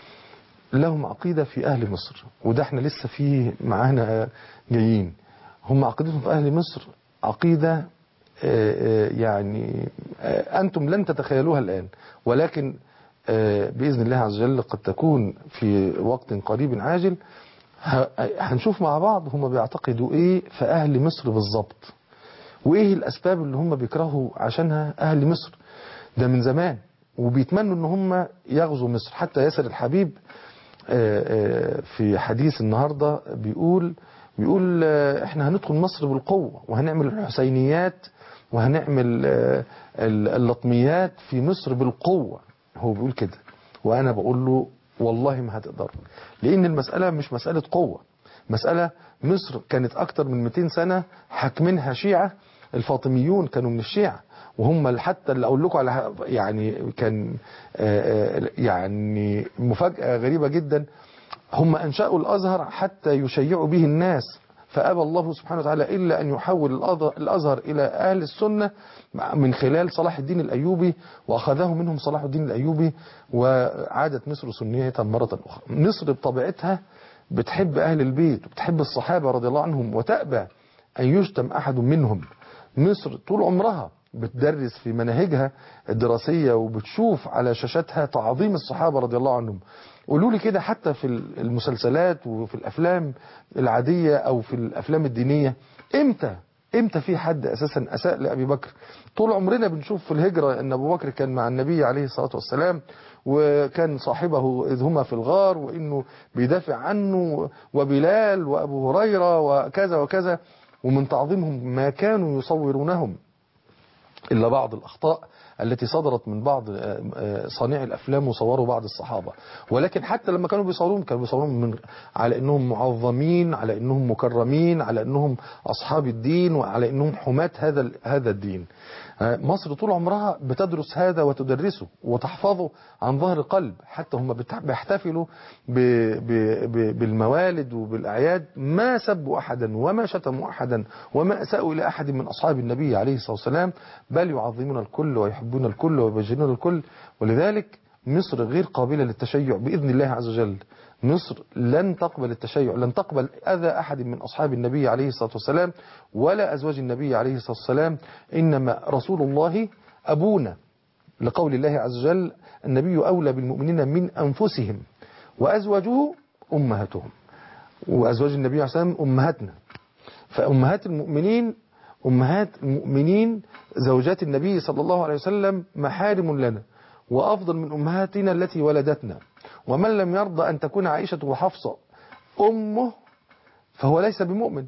لهم عقيدة في اهل مصر وده احنا لسه فيه معانا جايين هم عقيدتهم في اهل مصر عقيدة آه، آه، يعني آه، انتم لن تتخيلوها الان ولكن آه، باذن الله عز وجل قد تكون في وقت قريب عاجل ه- هنشوف مع بعض هم بيعتقدوا ايه في اهل مصر بالظبط وايه الاسباب اللي هم بيكرهوا عشانها اهل مصر ده من زمان وبيتمنوا ان هم يغزوا مصر حتى ياسر الحبيب آه، آه، في حديث النهاردة بيقول بيقول آه، احنا هندخل مصر بالقوة وهنعمل الحسينيات وهنعمل آه، ال- اللطميات في مصر بالقوة هو بيقول كده وانا بقول له والله ما هتقدروا لان المسألة مش مسألة قوة مسألة مصر كانت اكتر من 200 سنة حاكمينها شيعة الفاطميون كانوا من الشيعة وهم حتى اللي اقول لكم على ح- يعني كان آه، آه، يعني مفاجأة غريبة جدا هم انشأوا الازهر حتى يشيعوا به الناس فأبى الله سبحانه وتعالى إلا أن يحول الأظ- الأزهر إلى أهل السنة من خلال صلاح الدين الأيوبي وأخذه منهم صلاح الدين الأيوبي وعادت مصر سنية مرة أخرى مصر بطبيعتها بتحب أهل البيت وبتحب الصحابة رضي الله عنهم وتأبى أن يشتم أحد منهم مصر طول عمرها بتدرس في مناهجها الدراسية وبتشوف على شاشاتها تعظيم الصحابة رضي الله عنهم قولوا لي كده حتى في المسلسلات وفي الأفلام العادية أو في الأفلام الدينية إمتى إمتى في حد أساسا أساء لأبي بكر طول عمرنا بنشوف في الهجرة أن أبو بكر كان مع النبي عليه الصلاة والسلام وكان صاحبه إذ هما في الغار وإنه بيدافع عنه وبلال وأبو هريرة وكذا وكذا ومن تعظيمهم ما كانوا يصورونهم إلا بعض الأخطاء التي صدرت من بعض آه، آه، صانعي الأفلام وصوروا بعض الصحابة ولكن حتى لما كانوا بيصوروهم كانوا بيصوروهم من على أنهم معظمين على أنهم مكرمين على أنهم أصحاب الدين وعلى أنهم حماة هذا ال- هذا الدين آه، مصر طول عمرها بتدرس هذا وتدرسه وتحفظه عن ظهر قلب حتى هم بتح- بيحتفلوا ب- ب- ب- بالموالد وبالأعياد ما سبوا أحدا وما شتموا أحدا وما أساءوا إلى أحد من أصحاب النبي عليه الصلاة والسلام بل يعظمون الكل ويحبون الكل ويبجلون الكل ولذلك مصر غير قابلة للتشيع بإذن الله عز وجل مصر لن تقبل التشيع لن تقبل أذى أحد من أصحاب النبي عليه الصلاة والسلام ولا أزواج النبي عليه الصلاة والسلام إنما رسول الله أبونا لقول الله عز وجل النبي أولى بالمؤمنين من أنفسهم وأزواجه أمهاتهم وأزواج النبي عليه الصلاة والسلام أمهاتنا فأمهات المؤمنين أمهات المؤمنين زوجات النبي صلى الله عليه وسلم محارم لنا وأفضل من أمهاتنا التي ولدتنا ومن لم يرضى أن تكون عائشة وحفصة أمه فهو ليس بمؤمن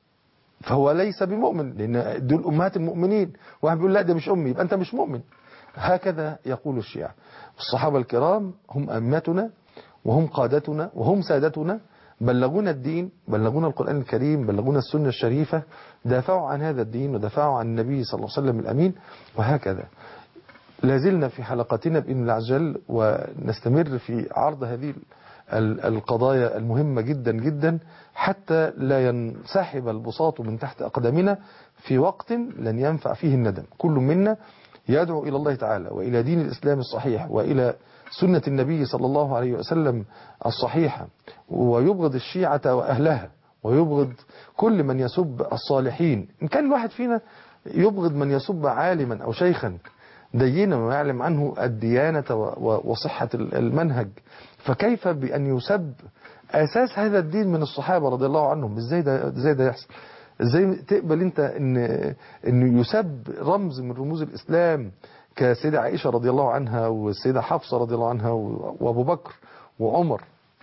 فهو ليس بمؤمن لأن دول أمهات المؤمنين واحد بيقول لا ده مش أمي يبقى أنت مش مؤمن هكذا يقول الشيعة الصحابة الكرام هم أمتنا وهم قادتنا وهم سادتنا بلغونا الدين بلغونا القرآن الكريم بلغونا السنة الشريفة دافعوا عن هذا الدين ودافعوا عن النبي صلى الله عليه وسلم الأمين وهكذا لازلنا في حلقتنا بإذن الله عز وجل ونستمر في عرض هذه ال- القضايا المهمة جدا جدا حتى لا ينسحب البساط من تحت أقدامنا في وقت لن ينفع فيه الندم كل منا يدعو إلى الله تعالى وإلى دين الإسلام الصحيح وإلى سنة النبي صلى الله عليه وسلم الصحيحة ويبغض الشيعة وأهلها ويبغض كل من يسب الصالحين إن كان الواحد فينا يبغض من يسب عالما أو شيخا دينا ويعلم عنه الديانة و- و- وصحة ال- المنهج فكيف بأن يسب أساس هذا الدين من الصحابة رضي الله عنهم ازاي ده, ازاي ده يحصل ازاي تقبل انت ان انه يسب رمز من رموز الاسلام كسيدة عائشة رضي الله عنها والسيدة حفصة رضي الله عنها و- وابو بكر وعمر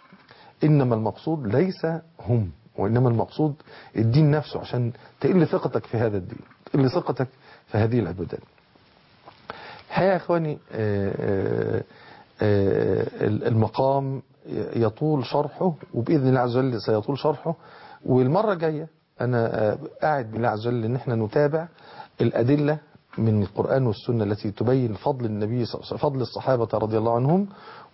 انما المقصود ليس هم وانما المقصود الدين نفسه عشان تقل ثقتك في هذا الدين تقل ثقتك في هذه العبادات الحقيقة يا اخواني آه، آه، آه، المقام يطول شرحه وبإذن الله عز وجل سيطول شرحه والمرة الجاية أنا آه، قاعد بالله عز وجل إن احنا نتابع الأدلة من القرآن والسنة التي تبين فضل النبي صلى الله عليه وسلم فضل الصحابة رضي الله عنهم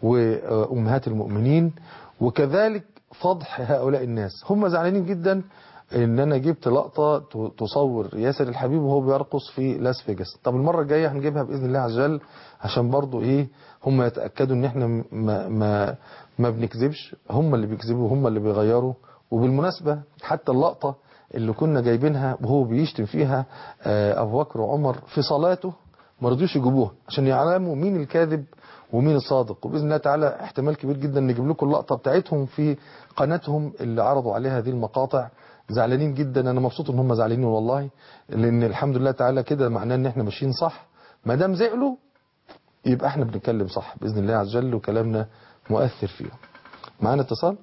وأمهات المؤمنين وكذلك فضح هؤلاء الناس هم زعلانين جدا ان انا جبت لقطة ت- تصور ياسر الحبيب وهو بيرقص في لاس فيجاس طب المرة الجاية هنجيبها بإذن الله عز وجل عشان برضو ايه هم يتأكدوا ان احنا ما, ما, ما بنكذبش هم اللي بيكذبوا هم اللي بيغيروا وبالمناسبة حتى اللقطة اللي كنا جايبينها وهو بيشتم فيها آه، ابو بكر وعمر في صلاته ما رضيوش يجيبوها عشان يعلموا مين الكاذب ومين الصادق وباذن الله تعالى احتمال كبير جدا نجيب لكم اللقطه بتاعتهم في قناتهم اللي عرضوا عليها هذه المقاطع زعلانين جدا انا مبسوط ان هم زعلانين والله لان الحمد لله تعالى كده معناه ان احنا ماشيين صح ما دام زعلوا يبقى احنا بنتكلم صح باذن الله عز وجل وكلامنا مؤثر فيهم معانا اتصال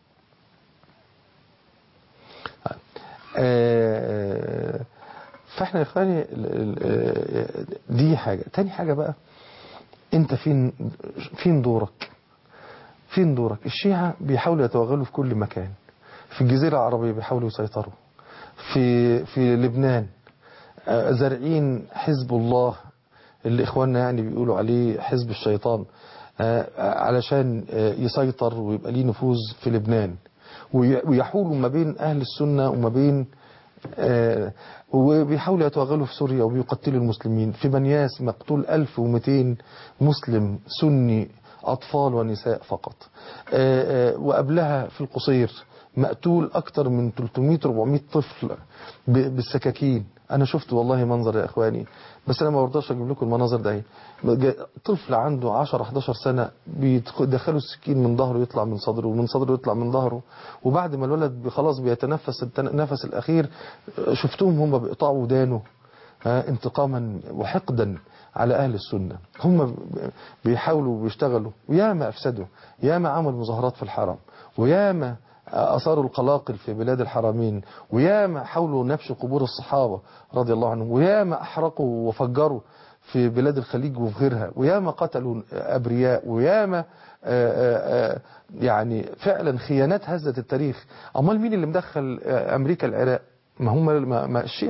آه، فاحنا يا اخواني ال- ال- آه، دي حاجة تاني حاجة بقى انت فين فين دورك فين دورك الشيعة بيحاولوا يتوغلوا في كل مكان في الجزيرة العربية بيحاولوا يسيطروا في في لبنان آه، زارعين حزب الله اللي اخواننا يعني بيقولوا عليه حزب الشيطان آه، علشان آه، يسيطر ويبقى ليه نفوذ في لبنان وي- ويحولوا ما بين اهل السنة وما بين آه، وبيحاولوا يتوغلوا في سوريا وبيقتلوا المسلمين في بنياس مقتول 1200 مسلم سني أطفال ونساء فقط آه، آه، وقبلها في القصير مقتول أكتر من 300-400 طفل ب- بالسكاكين أنا شفت والله منظر يا إخواني بس أنا ما برضاش أجيب لكم المناظر ده جا- طفل عنده 10-11 سنة بيدخلوا السكين من ظهره يطلع من صدره ومن صدره يطلع من ظهره وبعد ما الولد بي- خلاص بيتنفس التن- النفس الأخير آه، شفتهم هم بيقطعوا ودانه ها، انتقاما وحقدا على أهل السنة هم ب- بيحاولوا وبيشتغلوا وياما أفسدوا ياما عملوا مظاهرات في الحرم وياما أثاروا القلاقل في بلاد الحرمين وياما حاولوا نبش قبور الصحابة رضي الله عنهم وياما أحرقوا وفجروا في بلاد الخليج وفي غيرها وياما قتلوا أبرياء وياما آه، آه، آه، يعني فعلا خيانات هزت التاريخ أمال مين اللي مدخل آه، أمريكا العراق ما هم ما ما الشيعة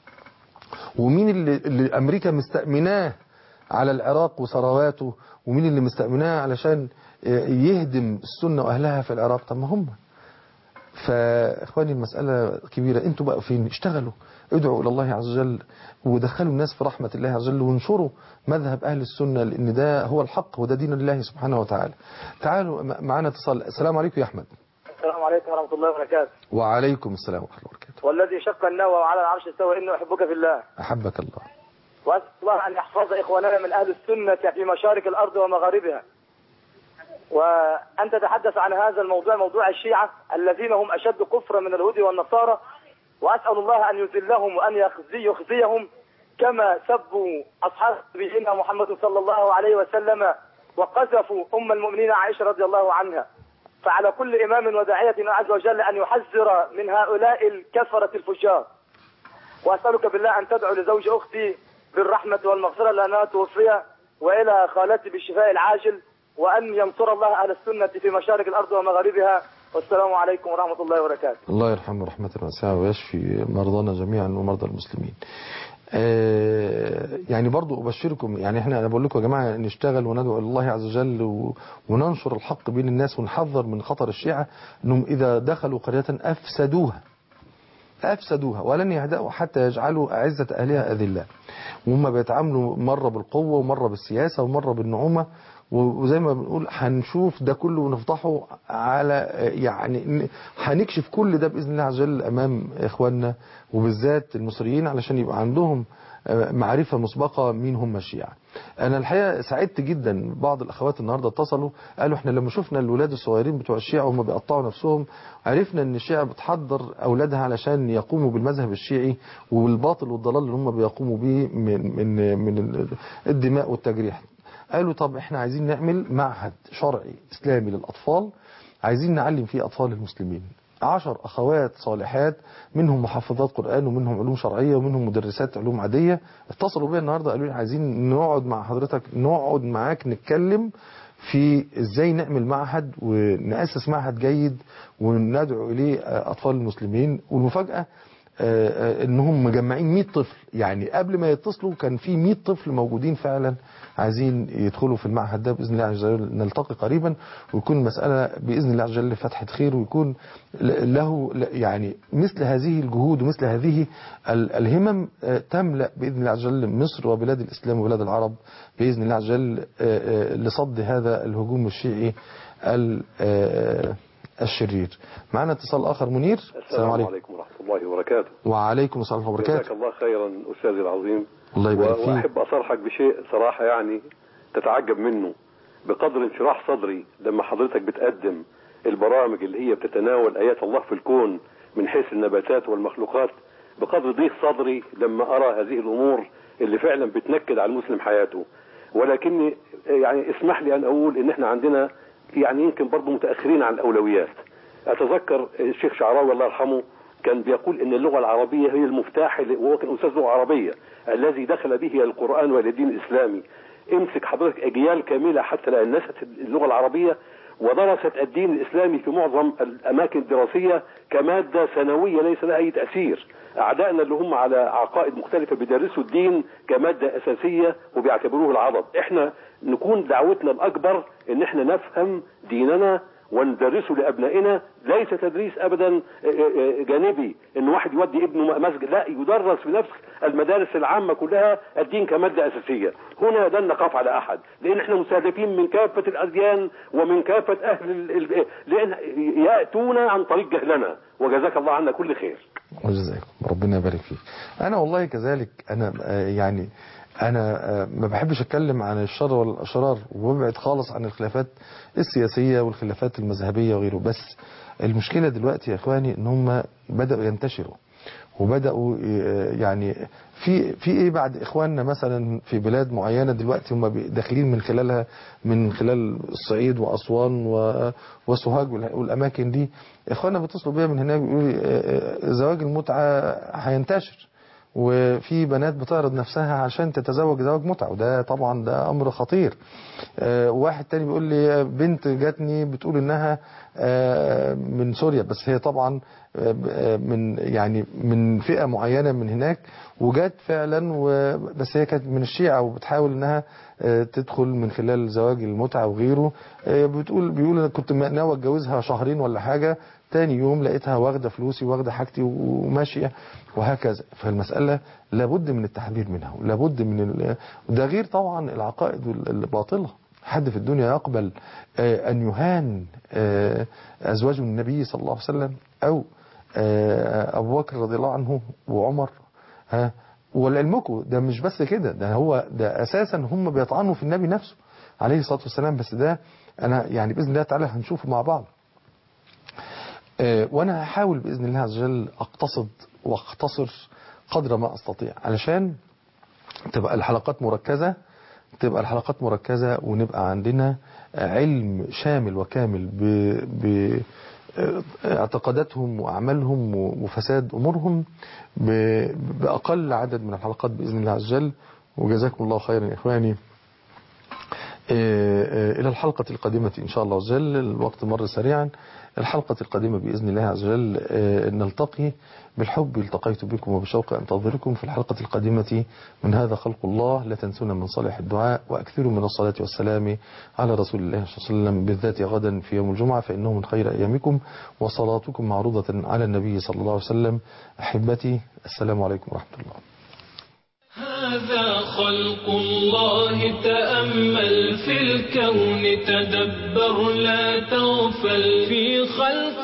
ومين اللي, اللي أمريكا مستأمناه على العراق وثرواته ومين اللي مستأمناه علشان يهدم السنة وأهلها في العراق طب ما هم فإخواني المسألة كبيرة انتوا بقى فين اشتغلوا ادعوا إلى الله عز وجل ودخلوا الناس في رحمة الله عز وجل وانشروا مذهب أهل السنة لأن ده هو الحق وده دين الله سبحانه وتعالى تعالوا معنا اتصال السلام عليكم يا أحمد السلام عليكم ورحمة الله وبركاته وعليكم السلام ورحمة الله وبركاته والذي شق النوى وعلى العرش استوى إنه أحبك في الله أحبك الله وأسأل الله أن يحفظ إخواننا من أهل السنة في مشارق الأرض ومغاربها وأن تتحدث عن هذا الموضوع موضوع الشيعة الذين هم أشد كفرا من اليهود والنصارى وأسأل الله أن يذلهم وأن يخزي يخزيهم كما سبوا أصحاب نبينا محمد صلى الله عليه وسلم وقذفوا أم المؤمنين عائشة رضي الله عنها فعلى كل إمام وداعية عز وجل أن يحذر من هؤلاء الكفرة الفجار وأسألك بالله أن تدعو لزوج أختي بالرحمة والمغفرة لأنها توفي وإلى خالتي بالشفاء العاجل وأن ينصر الله أهل السنة في مشارق الأرض ومغاربها والسلام عليكم ورحمة الله وبركاته الله يرحمه رحمة واسعة ويشفي مرضانا جميعا ومرضى المسلمين آه، يعني برضو أبشركم يعني احنا أنا بقول لكم يا جماعة نشتغل وندعو إلى الله عز وجل و- وننشر الحق بين الناس ونحذر من خطر الشيعة أنهم إذا دخلوا قرية أفسدوها أفسدوها ولن يهدأوا حتى يجعلوا أعزة أهلها أذلاء وهم بيتعاملوا مرة بالقوة ومرة بالسياسة ومرة بالنعومة وزي ما بنقول هنشوف ده كله ونفضحه على يعني ن- هنكشف كل ده بإذن الله عز وجل أمام إخواننا وبالذات المصريين علشان يبقى عندهم آه، معرفة مسبقة مين هم الشيعة أنا الحقيقة سعدت جدا بعض الأخوات النهاردة اتصلوا قالوا احنا لما شفنا الولاد الصغيرين بتوع الشيعة وهم بيقطعوا نفسهم عرفنا ان الشيعة بتحضر أولادها علشان يقوموا بالمذهب الشيعي والباطل والضلال اللي هم بيقوموا به من, من, من الدماء والتجريح قالوا طب احنا عايزين نعمل معهد شرعي إسلامي للأطفال عايزين نعلم فيه أطفال المسلمين عشر أخوات صالحات منهم محفظات قرآن ومنهم علوم شرعية ومنهم مدرسات علوم عادية اتصلوا بيا النهاردة قالوا لي عايزين نقعد مع حضرتك نقعد معاك نتكلم في ازاي نعمل معهد ونأسس معهد جيد وندعو إليه أطفال المسلمين والمفاجأة آه، آه، انهم مجمعين 100 طفل يعني قبل ما يتصلوا كان في 100 طفل موجودين فعلا عايزين يدخلوا في المعهد ده باذن الله عز وجل نلتقي قريبا ويكون المساله باذن الله عز وجل فتحه خير ويكون ل- له ل- يعني مثل هذه الجهود ومثل هذه ال- الهمم آه، تملا باذن الله عز وجل مصر وبلاد الاسلام وبلاد العرب باذن الله عز وجل آه، آه، لصد هذا الهجوم الشيعي ال- آه، الشرير معنا اتصال اخر منير السلام عليكم ورحمة الله وبركاته وعليكم السلام ورحمة الله جزاك وبركاته الله خيرا أستاذي العظيم الله يبارك و- فيك وأحب أصرحك بشيء صراحة يعني تتعجب منه بقدر انشراح صدري لما حضرتك بتقدم البرامج اللي هي بتتناول آيات الله في الكون من حيث النباتات والمخلوقات بقدر ضيق صدري لما أرى هذه الأمور اللي فعلا بتنكد على المسلم حياته ولكني يعني اسمح لي أن أقول إن إحنا عندنا يعني يمكن برضه متأخرين عن الأولويات أتذكر الشيخ شعراوي الله يرحمه كان بيقول ان اللغه العربيه هي المفتاح اللي- وهو كان استاذ لغه عربيه الذي دخل به القران والى الدين الاسلامي امسك حضرتك اجيال كامله حتى لا نست اللغه العربيه ودرست الدين الاسلامي في معظم الاماكن الدراسيه كماده سنويه ليس لها اي تاثير اعدائنا اللي هم على عقائد مختلفه بيدرسوا الدين كماده اساسيه وبيعتبروه العضد احنا نكون دعوتنا الاكبر ان احنا نفهم ديننا وندرسه لابنائنا ليس تدريس ابدا آه، آه، جانبي ان واحد يودي ابنه مسجد لا يدرس في نفس المدارس العامه كلها الدين كماده اساسيه هنا لن نخاف على احد لان احنا مستهدفين من كافه الاديان ومن كافه اهل ال- ال- لان ياتون عن طريق جهلنا وجزاك الله عنا كل خير وجزاكم ربنا يبارك فيك انا والله كذلك انا آه، يعني انا آه، ما بحبش اتكلم عن الشر والاشرار وببعد خالص عن الخلافات السياسيه والخلافات المذهبيه وغيره بس المشكله دلوقتي يا اخواني ان هم بداوا ينتشروا وبداوا آه، يعني في في ايه بعد اخواننا مثلا في بلاد معينه دلوقتي هم بي- داخلين من خلالها من خلال الصعيد واسوان و- وسوهاج والح- والاماكن دي اخواننا بيتصلوا بيا من هناك بيقولوا لي آه، آه، زواج المتعه هينتشر وفي بنات بتعرض نفسها عشان تتزوج زواج متعة وده طبعا ده أمر خطير آه، واحد تاني بيقول لي بنت جاتني بتقول إنها آه، من سوريا بس هي طبعا آه، آه، من يعني من فئة معينة من هناك وجات فعلا و- بس هي كانت من الشيعة وبتحاول إنها آه، تدخل من خلال زواج المتعة وغيره آه، بتقول بيقول أنا كنت ناوي أتجوزها شهرين ولا حاجة تاني يوم لقيتها واخدة فلوسي واخدة حاجتي وماشية وهكذا فالمسألة لابد من التحذير منها ولابد من ال... ده غير طبعا العقائد الباطلة حد في الدنيا يقبل آه، أن يهان آه، أزواج النبي صلى الله عليه وسلم أو آه، أبو بكر رضي الله عنه وعمر ها ولعلمكم ده مش بس كده ده هو ده أساسا هم بيطعنوا في النبي نفسه عليه الصلاة والسلام بس ده أنا يعني بإذن الله تعالى هنشوفه مع بعض آه، وانا هحاول باذن الله عز وجل اقتصد واختصر قدر ما استطيع علشان تبقى الحلقات مركزه تبقى الحلقات مركزه ونبقى عندنا علم شامل وكامل ب ب اعتقاداتهم واعمالهم وفساد امورهم ب- باقل عدد من الحلقات باذن الله عز وجل وجزاكم الله خيرا يا اخواني آه، آه، إلى الحلقة القادمة إن شاء الله عز وجل الوقت مر سريعا الحلقة القادمة بإذن الله عز وجل آه، نلتقي بالحب التقيت بكم وبشوق أنتظركم في الحلقة القادمة من هذا خلق الله لا تنسونا من صالح الدعاء وأكثروا من الصلاة والسلام على رسول الله صلى الله عليه وسلم بالذات غدا في يوم الجمعة فإنه من خير أيامكم وصلاتكم معروضة على النبي صلى الله عليه وسلم أحبتي السلام عليكم ورحمة الله هذا خلق الله تأمل في الكون تدبر لا تغفل في خلق